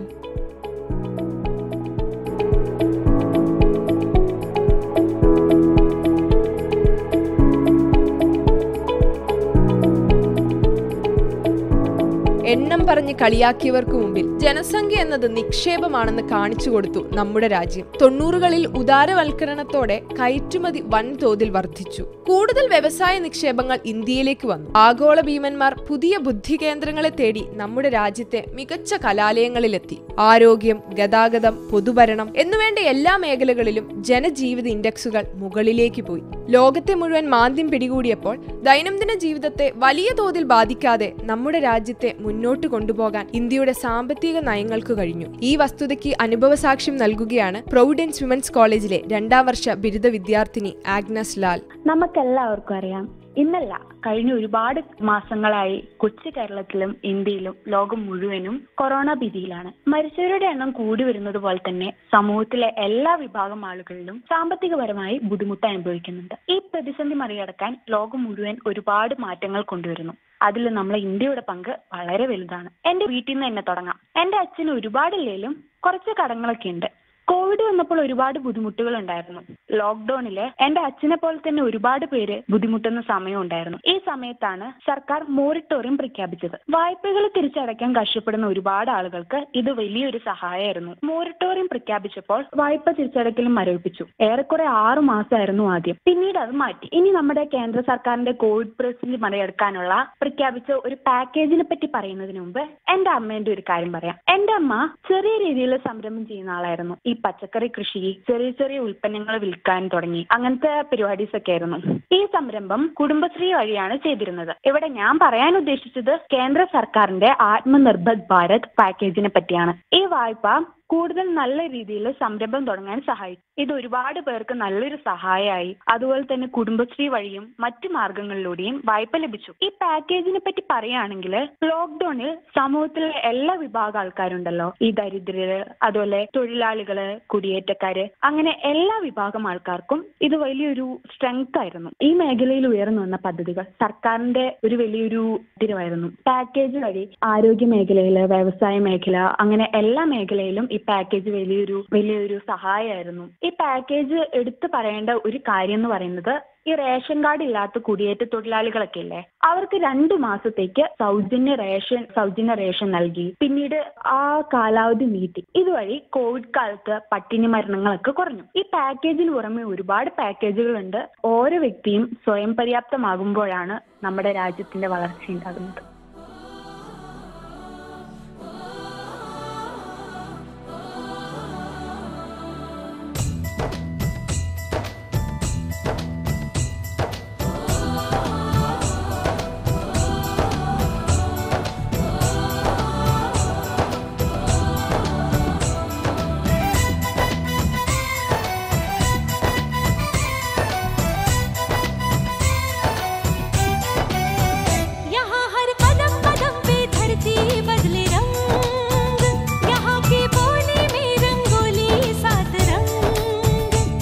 എണ്ണം പറഞ്ഞ് കളിയാക്കിയവർക്ക് മുമ്പിൽ ജനസംഖ്യ എന്നത് നിക്ഷേപമാണെന്ന് കാണിച്ചു കൊടുത്തു നമ്മുടെ രാജ്യം തൊണ്ണൂറുകളിൽ ഉദാരവൽക്കരണത്തോടെ കയറ്റുമതി വൻതോതിൽ വർദ്ധിച്ചു കൂടുതൽ വ്യവസായ നിക്ഷേപങ്ങൾ ഇന്ത്യയിലേക്ക് വന്നു ആഗോള ഭീമന്മാർ പുതിയ ബുദ്ധി കേന്ദ്രങ്ങളെ തേടി നമ്മുടെ രാജ്യത്തെ മികച്ച കലാലയങ്ങളിലെത്തി ആരോഗ്യം ഗതാഗതം പൊതുഭരണം എന്നുവേണ്ട എല്ലാ മേഖലകളിലും ജനജീവിത ഇൻഡെക്സുകൾ മുകളിലേക്ക് പോയി ലോകത്തെ മുഴുവൻ മാന്ദ്യം പിടികൂടിയപ്പോൾ ദൈനംദിന ജീവിതത്തെ വലിയ തോതിൽ ബാധിക്കാതെ നമ്മുടെ രാജ്യത്തെ മുന്നോട്ട് കൊണ്ടുപോകാൻ ഇന്ത്യയുടെ സാമ്പത്തിക നയങ്ങൾക്ക് കഴിഞ്ഞു ഈ വസ്തുതയ്ക്ക് അനുഭവസാക്ഷ്യം നൽകുകയാണ് പ്രൊവിഡൻസ് വിമൻസ് കോളേജിലെ രണ്ടാം വർഷ ബിരുദ വിദ്യാർത്ഥിനി ആഗ്നസ് ലാൽ നമുക്കെല്ലാവർക്കും അറിയാം ഇന്നല്ല കഴിഞ്ഞ ഒരുപാട് മാസങ്ങളായി കൊച്ചു കേരളത്തിലും ഇന്ത്യയിലും ലോകം മുഴുവനും കൊറോണ ഭീതിയിലാണ് മരിച്ചവരുടെ എണ്ണം കൂടി വരുന്നത് പോലെ തന്നെ സമൂഹത്തിലെ എല്ലാ വിഭാഗം ആളുകളിലും സാമ്പത്തികപരമായി ബുദ്ധിമുട്ട് അനുഭവിക്കുന്നുണ്ട് ഈ പ്രതിസന്ധി മറികടക്കാൻ ലോകം മുഴുവൻ ഒരുപാട് മാറ്റങ്ങൾ കൊണ്ടുവരുന്നു അതിൽ നമ്മളെ ഇന്ത്യയുടെ പങ്ക് വളരെ വലുതാണ് എന്റെ വീട്ടിൽ നിന്ന് തന്നെ തുടങ്ങാം എന്റെ അച്ഛന് ഒരുപാടില്ലേലും കുറച്ച് കടങ്ങളൊക്കെ ഉണ്ട് കോവിഡ് വന്നപ്പോൾ ഒരുപാട് ബുദ്ധിമുട്ടുകൾ ഉണ്ടായിരുന്നു ലോക്ക്ഡൌണില് എന്റെ അച്ഛനെ പോലെ തന്നെ ഒരുപാട് പേര് ബുദ്ധിമുട്ടുന്ന സമയം ഉണ്ടായിരുന്നു ഈ സമയത്താണ് സർക്കാർ മോറിട്ടോറിയം പ്രഖ്യാപിച്ചത് വായ്പകൾ തിരിച്ചടയ്ക്കാൻ കഷ്ടപ്പെടുന്ന ഒരുപാട് ആളുകൾക്ക് ഇത് വലിയൊരു സഹായമായിരുന്നു മോറിട്ടോറിയം പ്രഖ്യാപിച്ചപ്പോൾ വായ്പ തിരിച്ചടയ്ക്കലും മരവിപ്പിച്ചു ഏറെക്കുറെ ആറു മാസമായിരുന്നു ആദ്യം പിന്നീട് അത് മാറ്റി ഇനി നമ്മുടെ കേന്ദ്ര സർക്കാരിന്റെ കോവിഡ് പ്രതിസന്ധി മറികടക്കാനുള്ള പ്രഖ്യാപിച്ച ഒരു പാക്കേജിനെ പറ്റി പറയുന്നതിന് മുമ്പ് എന്റെ അമ്മേന്റെ ഒരു കാര്യം പറയാം എന്റെ അമ്മ ചെറിയ രീതിയിൽ സംരംഭം ചെയ്യുന്ന ആളായിരുന്നു ഈ പച്ചക്കറി കൃഷി ചെറിയ ചെറിയ ഉൽപ്പന്നങ്ങൾ വിൽക്കാൻ തുടങ്ങി അങ്ങനത്തെ പരിപാടീസ് ഒക്കെ ആയിരുന്നു ഈ സംരംഭം കുടുംബശ്രീ വഴിയാണ് ചെയ്തിരുന്നത് ഇവിടെ ഞാൻ പറയാൻ ഉദ്ദേശിച്ചത് കേന്ദ്ര സർക്കാരിന്റെ ആത്മനിർഭർ ഭാരത് പാക്കേജിനെ പറ്റിയാണ് ഈ വായ്പ കൂടുതൽ നല്ല രീതിയിൽ സംരംഭം തുടങ്ങാൻ സഹായിക്കും ഇത് ഒരുപാട് പേർക്ക് നല്ലൊരു സഹായമായി അതുപോലെ തന്നെ കുടുംബശ്രീ വഴിയും മറ്റു മാർഗങ്ങളിലൂടെയും വായ്പ ലഭിച്ചു ഈ പാക്കേജിനെ പറ്റി പറയുകയാണെങ്കിൽ ലോക്ക്ഡൌണിൽ സമൂഹത്തിലെ എല്ലാ വിഭാഗം ആൾക്കാരുണ്ടല്ലോ ഈ ദരിദ്രര് അതുപോലെ തൊഴിലാളികള് കുടിയേറ്റക്കാര് അങ്ങനെ എല്ലാ വിഭാഗം ആൾക്കാർക്കും ഇത് വലിയൊരു സ്ട്രെങ്ത് ആയിരുന്നു ഈ മേഖലയിൽ ഉയർന്നു വന്ന പദ്ധതികൾ സർക്കാരിന്റെ ഒരു വലിയൊരു ഇതിരുമായിരുന്നു പാക്കേജ് വഴി ആരോഗ്യ മേഖലയില് വ്യവസായ മേഖല അങ്ങനെ എല്ലാ മേഖലയിലും ഈ പാക്കേജ് വലിയൊരു വലിയൊരു സഹായമായിരുന്നു ഈ പാക്കേജ് എടുത്തു പറയേണ്ട ഒരു കാര്യം എന്ന് പറയുന്നത് ഈ റേഷൻ കാർഡ് ഇല്ലാത്ത കുടിയേറ്റ തൊഴിലാളികളൊക്കെ ഇല്ലേ അവർക്ക് രണ്ടു മാസത്തേക്ക് സൗജന്യ റേഷൻ സൗജന്യ റേഷൻ നൽകി പിന്നീട് ആ കാലാവധി നീട്ടി ഇതുവഴി കോവിഡ് കാലത്ത് പട്ടിണി മരണങ്ങളൊക്കെ കുറഞ്ഞു ഈ പാക്കേജിന് പുറമെ ഒരുപാട് പാക്കേജുകളുണ്ട് ഓരോ വ്യക്തിയും സ്വയം പര്യാപ്തമാകുമ്പോഴാണ് നമ്മുടെ രാജ്യത്തിന്റെ വളർച്ച ഉണ്ടാകുന്നത് यहाँ हर कदम कदम पे धरती बदले रंग यहाँ की बोली में रंगोली सात रंग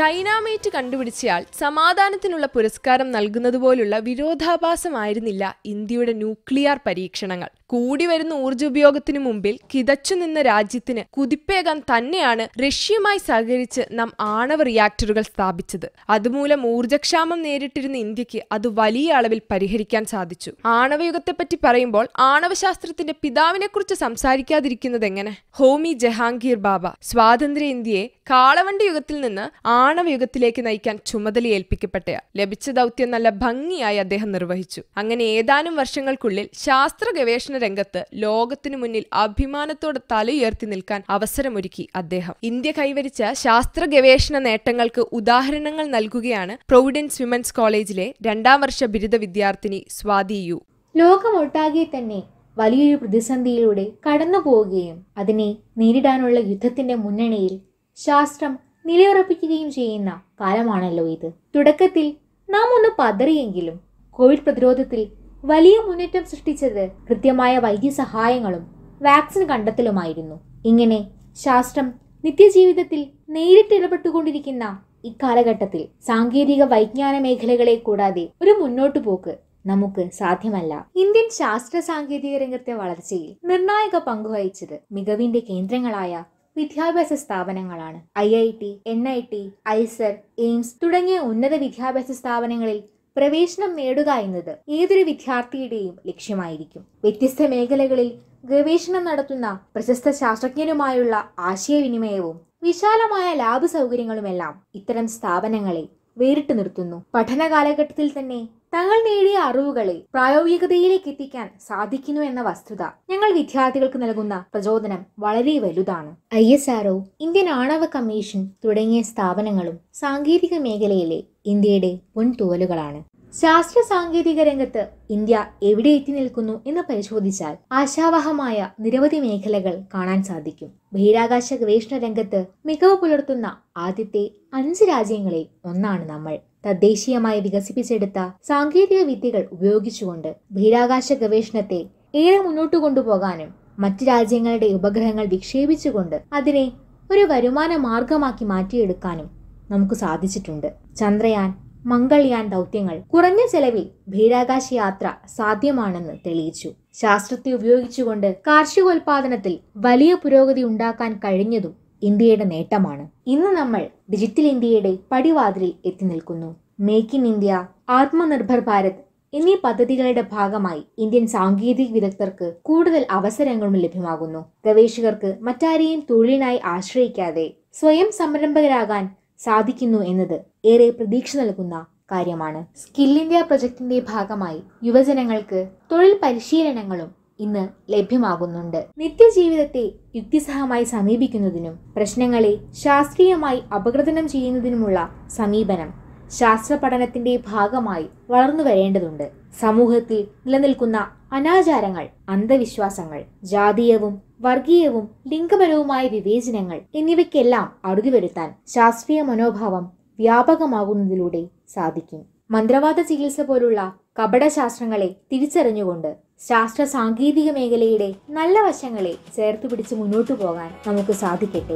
ഡൈനാമൈറ്റ് കണ്ടുപിടിച്ചയാൾ സമാധാനത്തിനുള്ള പുരസ്കാരം നൽകുന്നതുപോലുള്ള വിരോധാഭാസമായിരുന്നില്ല ഇന്ത്യയുടെ ന്യൂക്ലിയർ പരീക്ഷണങ്ങൾ കൂടി വരുന്ന ഊർജ്ജോപയോഗത്തിനു മുമ്പിൽ കിതച്ചു നിന്ന രാജ്യത്തിന് കുതിപ്പേകാൻ തന്നെയാണ് റഷ്യയുമായി സഹകരിച്ച് നാം ആണവ റിയാക്ടറുകൾ സ്ഥാപിച്ചത് അതുമൂലം ഊർജ്ജക്ഷാമം നേരിട്ടിരുന്ന ഇന്ത്യക്ക് അത് വലിയ അളവിൽ പരിഹരിക്കാൻ സാധിച്ചു ആണവയുഗത്തെപ്പറ്റി പറയുമ്പോൾ ആണവശാസ്ത്രത്തിന്റെ പിതാവിനെക്കുറിച്ച് സംസാരിക്കാതിരിക്കുന്നത് എങ്ങനെ ഹോമി ജഹാംഗീർ ബാബ സ്വാതന്ത്ര്യ ഇന്ത്യയെ കാളവണ്ടി യുഗത്തിൽ നിന്ന് ആണവയുഗത്തിലേക്ക് നയിക്കാൻ ചുമതലയേൽപ്പിക്കപ്പെട്ടയാൾ ലഭിച്ച ദൗത്യം നല്ല ഭംഗിയായി അദ്ദേഹം നിർവഹിച്ചു അങ്ങനെ ഏതാനും വർഷങ്ങൾക്കുള്ളിൽ ശാസ്ത്ര ഗവേഷണ രംഗത്ത് ലോകത്തിനു മുന്നിൽ അഭിമാനത്തോടെ തലയുയർത്തി നിൽക്കാൻ അവസരമൊരുക്കി അദ്ദേഹം ഇന്ത്യ കൈവരിച്ച ശാസ്ത്ര ഗവേഷണ നേട്ടങ്ങൾക്ക് ഉദാഹരണങ്ങൾ നൽകുകയാണ് പ്രൊവിഡൻസ് വിമൻസ് കോളേജിലെ രണ്ടാം വർഷ ബിരുദ വിദ്യാർത്ഥിനി സ്വാതി യു ലോകമൊട്ടാകെ തന്നെ വലിയൊരു പ്രതിസന്ധിയിലൂടെ കടന്നു പോവുകയും അതിനെ നേരിടാനുള്ള യുദ്ധത്തിന്റെ മുന്നണിയിൽ ശാസ്ത്രം നിലയുറപ്പിക്കുകയും ചെയ്യുന്ന കാലമാണല്ലോ ഇത് തുടക്കത്തിൽ നാം ഒന്ന് പതറിയെങ്കിലും കോവിഡ് പ്രതിരോധത്തിൽ വലിയ മുന്നേറ്റം സൃഷ്ടിച്ചത് കൃത്യമായ വൈദ്യസഹായങ്ങളും വാക്സിൻ കണ്ടെത്തലുമായിരുന്നു ഇങ്ങനെ ശാസ്ത്രം നിത്യജീവിതത്തിൽ നേരിട്ട് ഇടപെട്ടുകൊണ്ടിരിക്കുന്ന ഇക്കാലഘട്ടത്തിൽ സാങ്കേതിക വൈജ്ഞാന മേഖലകളെ കൂടാതെ ഒരു മുന്നോട്ടു പോക്ക് നമുക്ക് സാധ്യമല്ല ഇന്ത്യൻ ശാസ്ത്ര സാങ്കേതിക രംഗത്തെ വളർച്ചയിൽ നിർണായക പങ്കുവഹിച്ചത് മികവിന്റെ കേന്ദ്രങ്ങളായ വിദ്യാഭ്യാസ സ്ഥാപനങ്ങളാണ് I I T N I T IISER AIIMS തുടങ്ങിയ ഉന്നത വിദ്യാഭ്യാസ സ്ഥാപനങ്ങളിൽ പ്രവേശനം നേടുക എന്നത് ഏതൊരു വിദ്യാർത്ഥിയുടെയും ലക്ഷ്യമായിരിക്കും വ്യത്യസ്ത മേഖലകളിൽ ഗവേഷണം നടത്തുന്ന പ്രശസ്ത ശാസ്ത്രജ്ഞരുമായുള്ള ആശയവിനിമയവും വിശാലമായ ലാബ് സൗകര്യങ്ങളുമെല്ലാം ഇത്തരം സ്ഥാപനങ്ങളെ വേറിട്ട് നിർത്തുന്നു പഠന കാലഘട്ടത്തിൽ തന്നെ തങ്ങൾ നേടിയ അറിവുകളെ പ്രായോഗികതയിലേക്ക് എത്തിക്കാൻ സാധിക്കുന്നു എന്ന വസ്തുത ഞങ്ങൾ വിദ്യാർത്ഥികൾക്ക് നൽകുന്ന പ്രചോദനം വളരെ വലുതാണ് ഐ എസ് ആർഒ ഇന്ത്യൻ ആണവ കമ്മീഷൻ തുടങ്ങിയ സ്ഥാപനങ്ങളും സാങ്കേതിക മേഖലയിലെ ഇന്ത്യയുടെ മുൻതൂവലുകളാണ് ശാസ്ത്ര സാങ്കേതിക രംഗത്ത് ഇന്ത്യ എവിടെ എത്തി നിൽക്കുന്നു എന്ന് പരിശോധിച്ചാൽ ആശാവഹമായ നിരവധി മേഖലകൾ കാണാൻ സാധിക്കും ബഹിരാകാശ ഗവേഷണ രംഗത്ത് മികവ് പുലർത്തുന്ന ആദ്യത്തെ അഞ്ച് രാജ്യങ്ങളിൽ ഒന്നാണ് നമ്മൾ തദ്ദേശീയമായി വികസിപ്പിച്ചെടുത്ത സാങ്കേതിക വിദ്യകൾ ഉപയോഗിച്ചുകൊണ്ട് ബഹിരാകാശ ഗവേഷണത്തെ ഏറെ മുന്നോട്ട് കൊണ്ടുപോകാനും മറ്റ് രാജ്യങ്ങളുടെ ഉപഗ്രഹങ്ങൾ വിക്ഷേപിച്ചുകൊണ്ട് അതിനെ ഒരു വരുമാന മാർഗമാക്കി മാറ്റിയെടുക്കാനും നമുക്ക് സാധിച്ചിട്ടുണ്ട് ചന്ദ്രയാൻ മംഗൾയാൻ ദൗത്യങ്ങൾ കുറഞ്ഞ ചെലവിൽ ബഹിരാകാശ യാത്ര സാധ്യമാണെന്ന് തെളിയിച്ചു ശാസ്ത്രത്തെ ഉപയോഗിച്ചുകൊണ്ട് കാർഷികോൽപാദനത്തിൽ വലിയ പുരോഗതി ഉണ്ടാക്കാൻ കഴിഞ്ഞതും ഇന്ത്യയുടെ നേട്ടമാണ് ഇന്ന് നമ്മൾ ഡിജിറ്റൽ ഇന്ത്യയുടെ പടിവാതിലിൽ എത്തി നിൽക്കുന്നു make in India Atmanirbhar Bharat എന്നീ പദ്ധതികളുടെ ഭാഗമായി ഇന്ത്യൻ സാങ്കേതിക വിദഗ്ധർക്ക് കൂടുതൽ അവസരങ്ങളും ലഭ്യമാകുന്നു ഗവേഷകർക്ക് മറ്റാരെയും തൊഴിലിനായി ആശ്രയിക്കാതെ സ്വയം സംരംഭകരാകാൻ സാധിക്കുന്നു എന്നത് ഏറെ പ്രതീക്ഷ നൽകുന്ന കാര്യമാണ് സ്കിൽ ഇന്ത്യ പ്രൊജക്ടിന്റെ ഭാഗമായി യുവജനങ്ങൾക്ക് തൊഴിൽ പരിശീലനങ്ങളും ഇന്ന് ലഭ്യമാകുന്നുണ്ട് നിത്യജീവിതത്തെ യുക്തിസഹമായി സമീപിക്കുന്നതിനും പ്രശ്നങ്ങളെ ശാസ്ത്രീയമായി അപഗ്രഥനം ചെയ്യുന്നതിനുമുള്ള സമീപനം ശാസ്ത്ര പഠനത്തിന്റെ ഭാഗമായി വളർന്നു വരേണ്ടതുണ്ട് സമൂഹത്തിൽ നിലനിൽക്കുന്ന അനാചാരങ്ങൾ അന്ധവിശ്വാസങ്ങൾ ജാതീയവും വർഗീയവും ലിംഗപരവുമായ വിവേചനങ്ങൾ എന്നിവയ്ക്കെല്ലാം അറുതി വരുത്താൻ ശാസ്ത്രീയ മനോഭാവം വ്യാപകമാകുന്നതിലൂടെ സാധിക്കും മന്ത്രവാദ ചികിത്സ പോലുള്ള കപടശാസ്ത്രങ്ങളെ തിരിച്ചറിഞ്ഞുകൊണ്ട് ശാസ്ത്ര സാങ്കേതിക മേഖലയുടെ നല്ല വശങ്ങളെ ചേർത്ത് പിടിച്ച് മുന്നോട്ടു പോകാൻ നമുക്ക് സാധിക്കട്ടെ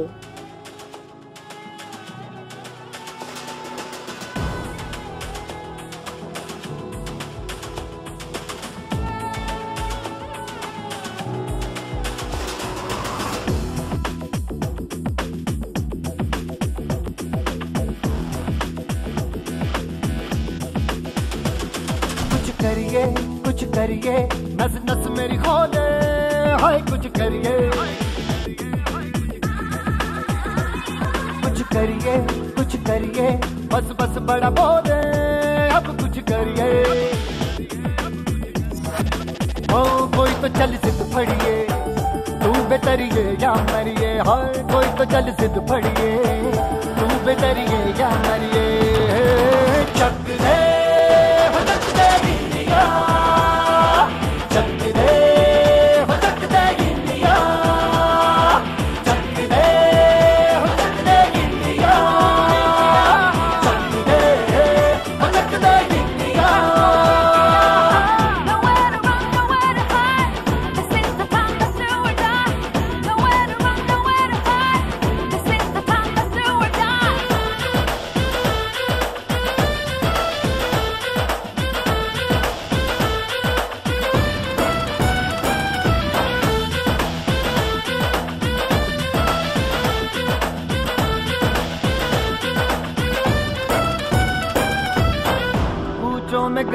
कुछ करिए कुछ करिए नस नस मेरी खोले हाय कुछ करिए कुछ करिए कुछ करिए बस बस बड़ा बोले अब कुछ करिए ओ कोई तो चल सिद्ध फड़िए तू बेतरिए या मरिए हाय कोई तो चल सिद्ध फड़िए तू बेतरिए या मरिए चक दे हो चक दे इंडिया चक दे हो चक दे इंडिया चक दे हो चक दे इंडिया चक दे हो चक दे India Nowhere to run, nowhere to hide. This is the time to do or die.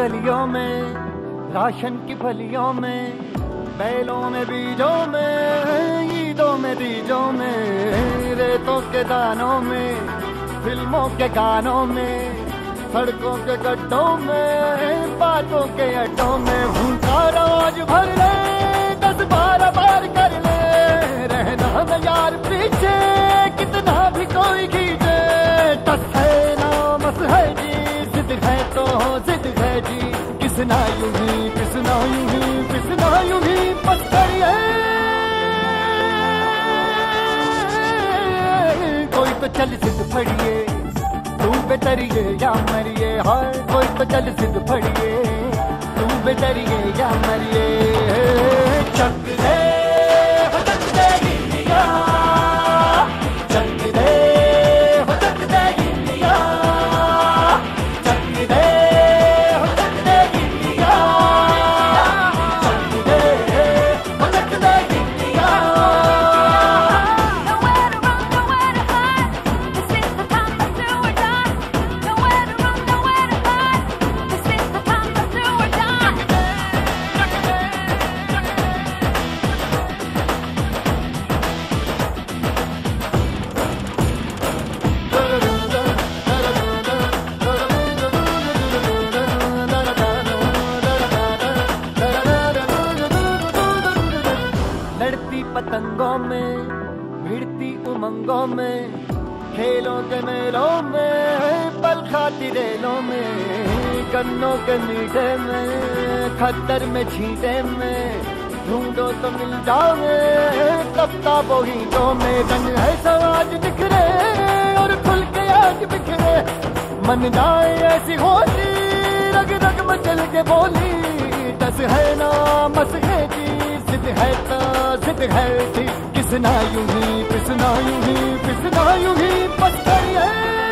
गलियों में राशन की फलियों में बैलों में बीजों में ईदों में बीजों में रेतों के दानों में फिल्मों के गानों में सड़कों के गड्ढों में बातों के अड्डों में भूखा रोज भर ले दस बारह बार कर ले रहना न यार पीछे कितना भी कोई खींचे टस है ना मस है जी जिद है तो जिद है जी किसना यूं ही किसना यूं ही किसना यूं ही बस करिए कोई तो चल सिद्ध फड़िए तू बेतरिए या मरिए हाय कोई तो चल सिद्ध फड़िए तू बेतरिए या मरिए चक दे हो चक दे इंडिया चक दे हो चक दे इंडिया चक दे हो चक दे इंडिया चक दे हो चक दे इंडिया लड़ती पतंगों में भिड़ती उमंगों में खेलों के मेलों में पल खाती रेलों में गन्नों के मीठे में खद्दर में छींटे में ढूंढो तो मिल जाओगे तबता बोहीटों में रंग है समाज बिखरे और खुल के आज बिखरे मन जाए ऐसी होती रग रग मचल के बोली दस है ना मस है जी जिद है तो जिद है जी किसना यूं ही किसना यूं ही किसना यूं ही बस करिए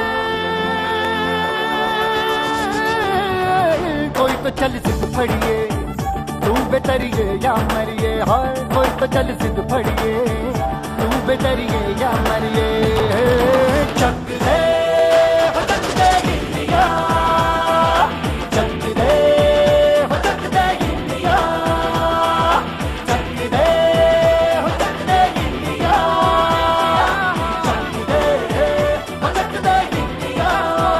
कोई तो चल सिद्ध फड़िए तू बेतरिए या मरिए हाय कोई तो चल सिद्ध फड़िए तू बेतरिए या मरिए चक दे हो चक दे इंडिया चक दे हो चक दे इंडिया चक दे हो चक दे इंडिया चक दे हो चक दे इंडिया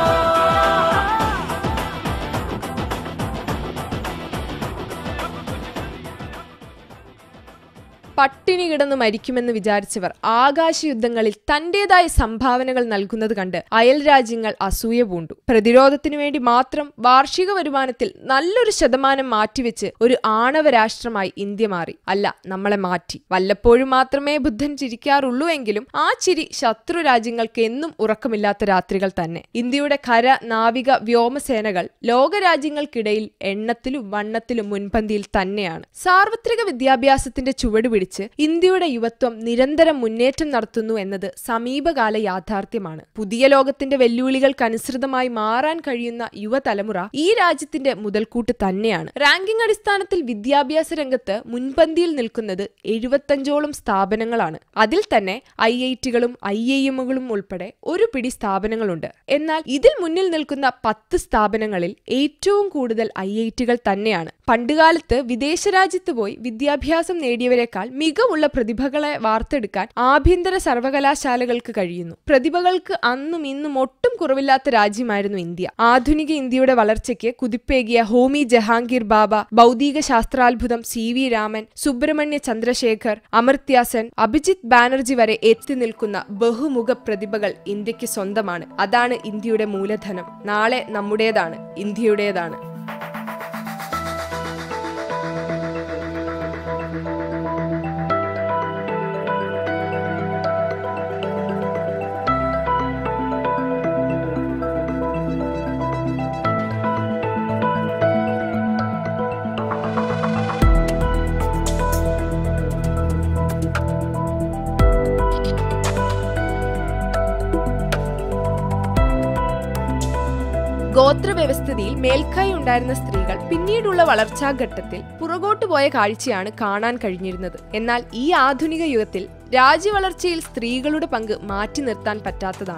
പട്ടിണി കിടന്ന് മരിക്കുമെന്ന് വിചാരിച്ചവർ ആകാശയുദ്ധങ്ങളിൽ തന്റേതായ സംഭാവനകൾ നൽകുന്നത് കണ്ട് അയൽ രാജ്യങ്ങൾ അസൂയ പൂണ്ടു പ്രതിരോധത്തിനു വേണ്ടി മാത്രം വാർഷിക വരുമാനത്തിൽ നല്ലൊരു ശതമാനം മാറ്റിവെച്ച് ഒരു ആണവ രാഷ്ട്രമായി ഇന്ത്യ മാറി അല്ല നമ്മളെ മാറ്റി വല്ലപ്പോഴും മാത്രമേ ബുദ്ധൻ ചിരിക്കാറുള്ളൂ എങ്കിലും ആ ചിരി ശത്രു രാജ്യങ്ങൾക്ക് എന്നും ഉറക്കമില്ലാത്ത രാത്രികൾ തന്നെ ഇന്ത്യയുടെ കര നാവിക വ്യോമസേനകൾ ലോകരാജ്യങ്ങൾക്കിടയിൽ എണ്ണത്തിലും വണ്ണത്തിലും മുൻപന്തിയിൽ തന്നെയാണ് സാർവത്രിക വിദ്യാഭ്യാസത്തിന്റെ ചുവട് പിടിച്ച് ഇന്ത്യയുടെ യുവത്വം നിരന്തരം മുന്നേറ്റം നടത്തുന്നു എന്നത് സമീപകാല യാഥാർത്ഥ്യമാണ് പുതിയ ലോകത്തിന്റെ വെല്ലുവിളികൾക്കനുസൃതമായി മാറാൻ കഴിയുന്ന യുവതലമുറ ഈ രാജ്യത്തിന്റെ മുതൽക്കൂട്ട് തന്നെയാണ് റാങ്കിംഗ് അടിസ്ഥാനത്തിൽ വിദ്യാഭ്യാസ രംഗത്ത് മുൻപന്തിയിൽ നിൽക്കുന്നത് എഴുപത്തഞ്ചോളം സ്ഥാപനങ്ങളാണ് അതിൽ തന്നെ ഐ ഐ ടികളും ഐ ഐ എമ്മുകളും ഉൾപ്പെടെ ഒരു പിടി സ്ഥാപനങ്ങളുണ്ട് എന്നാൽ ഇതിൽ മുന്നിൽ നിൽക്കുന്ന പത്ത് സ്ഥാപനങ്ങളിൽ ഏറ്റവും കൂടുതൽ ഐ ഐ ടികൾ തന്നെയാണ് പണ്ടുകാലത്ത് വിദേശ രാജ്യത്ത് പോയി വിദ്യാഭ്യാസം നേടിയവരെക്കാൾ മികവുള്ള പ്രതിഭകളെ വാർത്തെടുക്കാൻ ആഭ്യന്തര സർവകലാശാലകൾക്ക് കഴിയുന്നു പ്രതിഭകൾക്ക് അന്നും ഇന്നും ഒട്ടും കുറവില്ലാത്ത രാജ്യമായിരുന്നു ഇന്ത്യ ആധുനിക ഇന്ത്യയുടെ വളർച്ചയ്ക്ക് കുതിപ്പേകിയ ഹോമി ജഹാംഗീർ ബാബ ഭൗതിക ശാസ്ത്രാത്ഭുതം സി വി രാമൻ സുബ്രഹ്മണ്യ ചന്ദ്രശേഖർ അമർത്യ സെൻ അഭിജിത് ബാനർജി വരെ എത്തി നിൽക്കുന്ന ബഹുമുഖ പ്രതിഭകൾ ഇന്ത്യക്ക് സ്വന്തമാണ് അതാണ് ഇന്ത്യയുടെ മൂലധനം നാളെ നമ്മുടേതാണ് ഇന്ത്യയുടേതാണ് ഗോത്രവ്യവസ്ഥിതിയിൽ മേൽക്കൈ ഉണ്ടായിരുന്ന സ്ത്രീകൾ പിന്നീടുള്ള വളർച്ചാഘട്ടത്തിൽ പുറകോട്ട് പോയ കാഴ്ചയാണ് കാണാൻ കഴിഞ്ഞിരുന്നത് എന്നാൽ ഈ ആധുനിക യുഗത്തിൽ രാജ്യവളർച്ചയിൽ സ്ത്രീകളുടെ പങ്ക് മാറ്റി നിർത്താൻ പറ്റാത്തതാണ്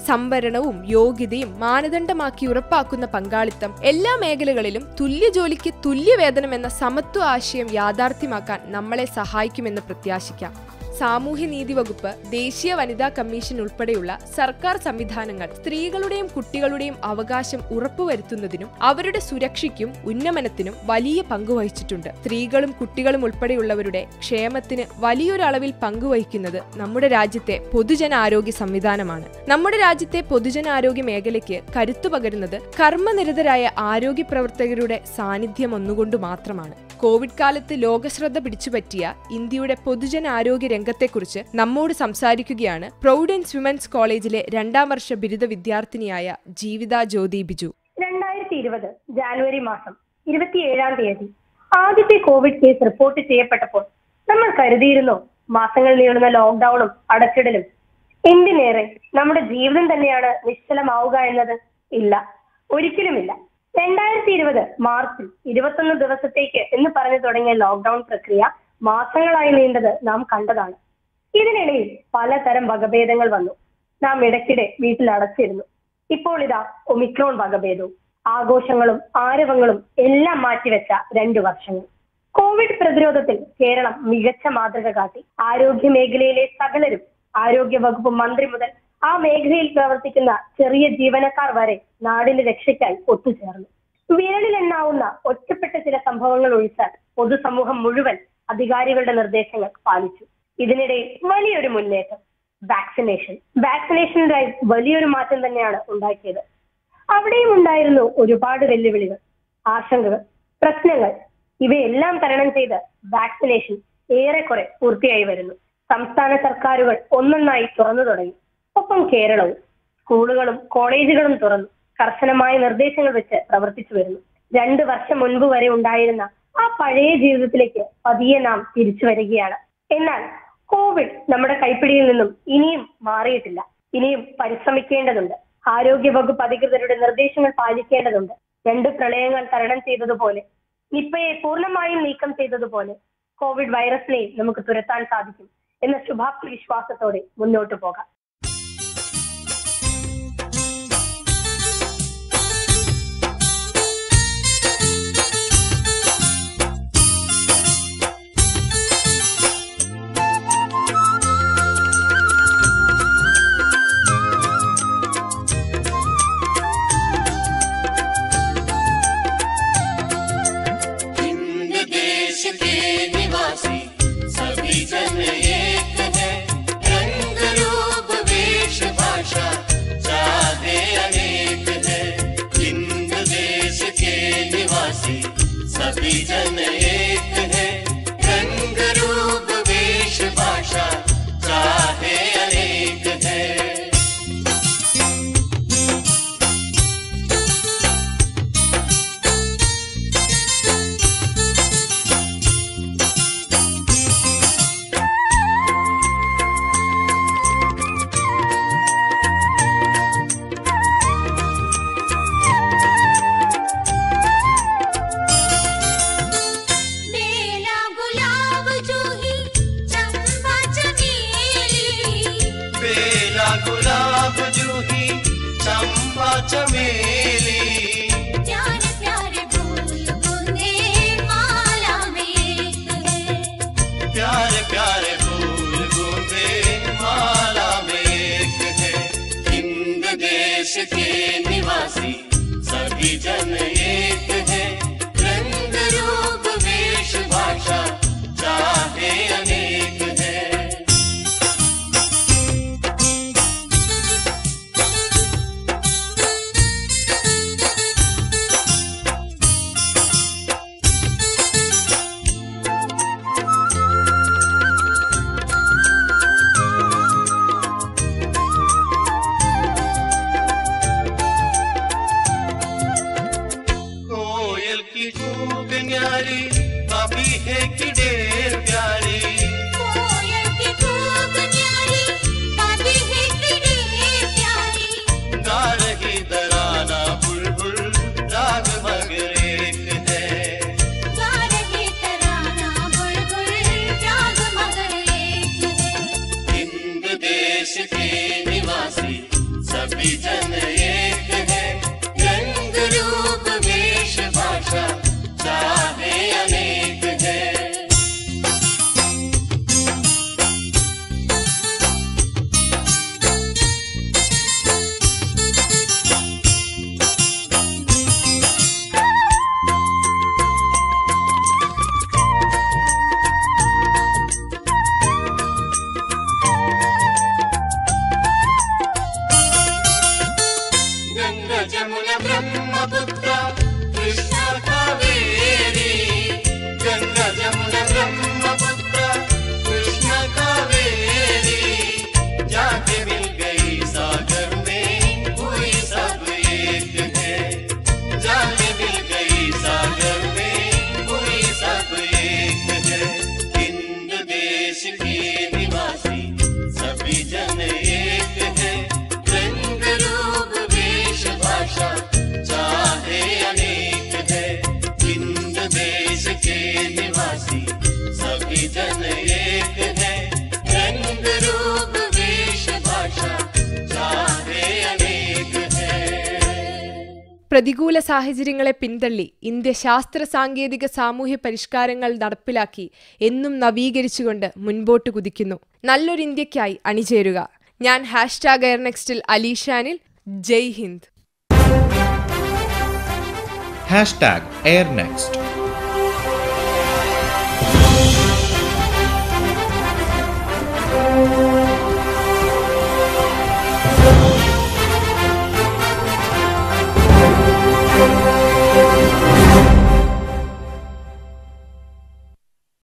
സംവരണവും യോഗ്യതയും മാനദണ്ഡമാക്കി ഉറപ്പാക്കുന്ന പങ്കാളിത്തം എല്ലാ മേഖലകളിലും തുല്യ ജോലിക്ക് തുല്യ വേതനം എന്ന സമത്വ ആശയം യാഥാർത്ഥ്യമാക്കാൻ നമ്മളെ സഹായിക്കുമെന്ന് പ്രത്യാശിക്കാം സാമൂഹ്യനീതി വകുപ്പ് ദേശീയ വനിതാ കമ്മീഷൻ ഉൾപ്പെടെയുള്ള സർക്കാർ സംവിധാനങ്ങൾ സ്ത്രീകളുടെയും കുട്ടികളുടെയും അവകാശം ഉറപ്പുവരുത്തുന്നതിനും അവരുടെ സുരക്ഷയ്ക്കും ഉന്നമനത്തിനും വലിയ പങ്കുവഹിച്ചിട്ടുണ്ട് സ്ത്രീകളും കുട്ടികളും ഉൾപ്പെടെയുള്ളവരുടെ ക്ഷേമത്തിന് വലിയൊരളവിൽ പങ്കുവഹിക്കുന്നത് നമ്മുടെ രാജ്യത്തെ പൊതുജനാരോഗ്യ സംവിധാനമാണ് നമ്മുടെ രാജ്യത്തെ പൊതുജനാരോഗ്യ മേഖലയ്ക്ക് കരുത്തു പകരുന്നത് കർമ്മനിരതരായ ആരോഗ്യ പ്രവർത്തകരുടെ സാന്നിധ്യം ഒന്നുകൊണ്ട് മാത്രമാണ് കോവിഡ് കാലത്ത് ലോകശ്രദ്ധ പിടിച്ചുപറ്റിയ ഇന്ത്യയുടെ പൊതുജനാരോഗ്യ രംഗത്തെക്കുറിച്ച് നമ്മോട് സംസാരിക്കുകയാണ് പ്രൗഡൻസ് വിമൻസ് കോളേജിലെ രണ്ടാം വർഷ ബിരുദ വിദ്യാർത്ഥിനിയായ ജീവിത ജ്യോതി ബിജു രണ്ടായിരത്തി ഇരുപത് ജാനുവരി മാസം ഇരുപത്തിയേഴാം തീയതി ആദ്യത്തെ കോവിഡ് കേസ് റിപ്പോർട്ട് ചെയ്യപ്പെട്ടപ്പോൾ നമ്മൾ കരുതിയിരുന്നോ മാസങ്ങൾ നീളുന്ന ലോക്ക്ഡൌണും അടച്ചിടലും എന്തിനേറെ നമ്മുടെ ജീവിതം തന്നെയാണ് നിശ്ചലമാവുക എന്നത് ഇല്ല ഒരിക്കലുമില്ല രണ്ടായിരത്തി ഇരുപത് മാർച്ചിൽ ഇരുപത്തൊന്ന് ദിവസത്തേക്ക് എന്ന് പറഞ്ഞു തുടങ്ങിയ ലോക്ക്ഡൌൺ പ്രക്രിയ മാസങ്ങളായി നീണ്ടത് നാം കണ്ടതാണ് ഇതിനിടയിൽ പലതരം വകഭേദങ്ങൾ വന്നു നാം ഇടയ്ക്കിടെ വീട്ടിൽ അടച്ചിരുന്നു ഇപ്പോൾ ഇതാ ഒമിക്രോൺ വകഭേദവും ആഘോഷങ്ങളും ആരവങ്ങളും എല്ലാം മാറ്റിവെച്ച രണ്ടു വർഷങ്ങൾ കോവിഡ് പ്രതിരോധത്തിൽ കേരളം മികച്ച മാതൃക കാട്ടി ആരോഗ്യ മേഖലയിലെ സകലരും ആരോഗ്യ വകുപ്പ് മന്ത്രി മുതൽ ആ മേഖലയിൽ പ്രവർത്തിക്കുന്ന ചെറിയ ജീവനക്കാർ വരെ നാടിന്റെ രക്ഷയ്ക്കായി ഒത്തുചേർന്നു വിരലിലെണ്ണാവുന്ന ഒറ്റപ്പെട്ട ചില സംഭവങ്ങൾ ഒഴിച്ചാൽ പൊതുസമൂഹം മുഴുവൻ അധികാരികളുടെ നിർദ്ദേശങ്ങൾ പാലിച്ചു ഇതിനിടെ വലിയൊരു മുന്നേറ്റം വാക്സിനേഷൻ വാക്സിനേഷൻ ഡ്രൈവ് വലിയൊരു മാറ്റം തന്നെയാണ് ഉണ്ടാക്കിയത് അവിടെയും ഉണ്ടായിരുന്നു ഒരുപാട് വെല്ലുവിളികൾ ആശങ്കകൾ പ്രശ്നങ്ങൾ ഇവയെല്ലാം തരണം ചെയ്ത് വാക്സിനേഷൻ ഏറെക്കുറെ പൂർത്തിയായി വരുന്നു സംസ്ഥാന സർക്കാരുകൾ ഒന്നൊന്നായി തുറന്നു തുടങ്ങി ഒപ്പം കേരളവും സ്കൂളുകളും കോളേജുകളും തുറന്നു കർശനമായ നിർദ്ദേശങ്ങൾ വെച്ച് പ്രവർത്തിച്ചു വരുന്നു രണ്ട് വർഷം മുൻപ് വരെ ഉണ്ടായിരുന്ന ആ പഴയ ജീവിതത്തിലേക്ക് പതിയെ നാം തിരിച്ചു വരികയാണ് എന്നാൽ കോവിഡ് നമ്മുടെ കൈപ്പിടിയിൽ നിന്നും ഇനിയും മാറിയിട്ടില്ല ഇനിയും പരിശ്രമിക്കേണ്ടതുണ്ട് ആരോഗ്യ വകുപ്പ് അധികൃതരുടെ നിർദ്ദേശങ്ങൾ പാലിക്കേണ്ടതുണ്ട് രണ്ട് പ്രളയങ്ങൾ തരണം ചെയ്തതുപോലെ നിപ്പയെ പൂർണ്ണമായും നീക്കം ചെയ്തതുപോലെ കോവിഡ് വൈറസിനെയും നമുക്ക് തുരത്താൻ സാധിക്കും എന്ന ശുഭാപ്തി വിശ്വാസത്തോടെ മുന്നോട്ട് പോകാം हिंद देश के निवासी सभी जन एक है रंग रूप वेश भाषा चाहे अनेक है हिंद देश के निवासी सभी जन एक है रंग रूप वेश भाषा चाहे अनेक है बेला गुलाब जूही चंपा चमेली बेला गुलाब जूही चंपा चमेली प्यारे प्यारे फूल बूंदे माला में एक है प्यारे प्यारे फूल बूंदे माला में एक है हिंद देश के निवासी सभी जन एक है रंग रूप वेश भाषा चाहे अनेक है പ്രതികൂല സാഹചര്യങ്ങളെ പിന്തള്ളി ഇന്ത്യ ശാസ്ത്ര സാങ്കേതിക സാമൂഹ്യ പരിഷ്കാരങ്ങൾ നടപ്പിലാക്കി എന്നും നവീകരിച്ചുകൊണ്ട് മുൻപോട്ട് കുതിക്കുന്നു നല്ലൊരു ഇന്ത്യക്കായി അണിചേരുക ഞാൻ ഹാഷ്ടാഗ് എയർ നെക്സ്റ്റിൽ അലീഷാനിൽ Jai Hind hashtag air next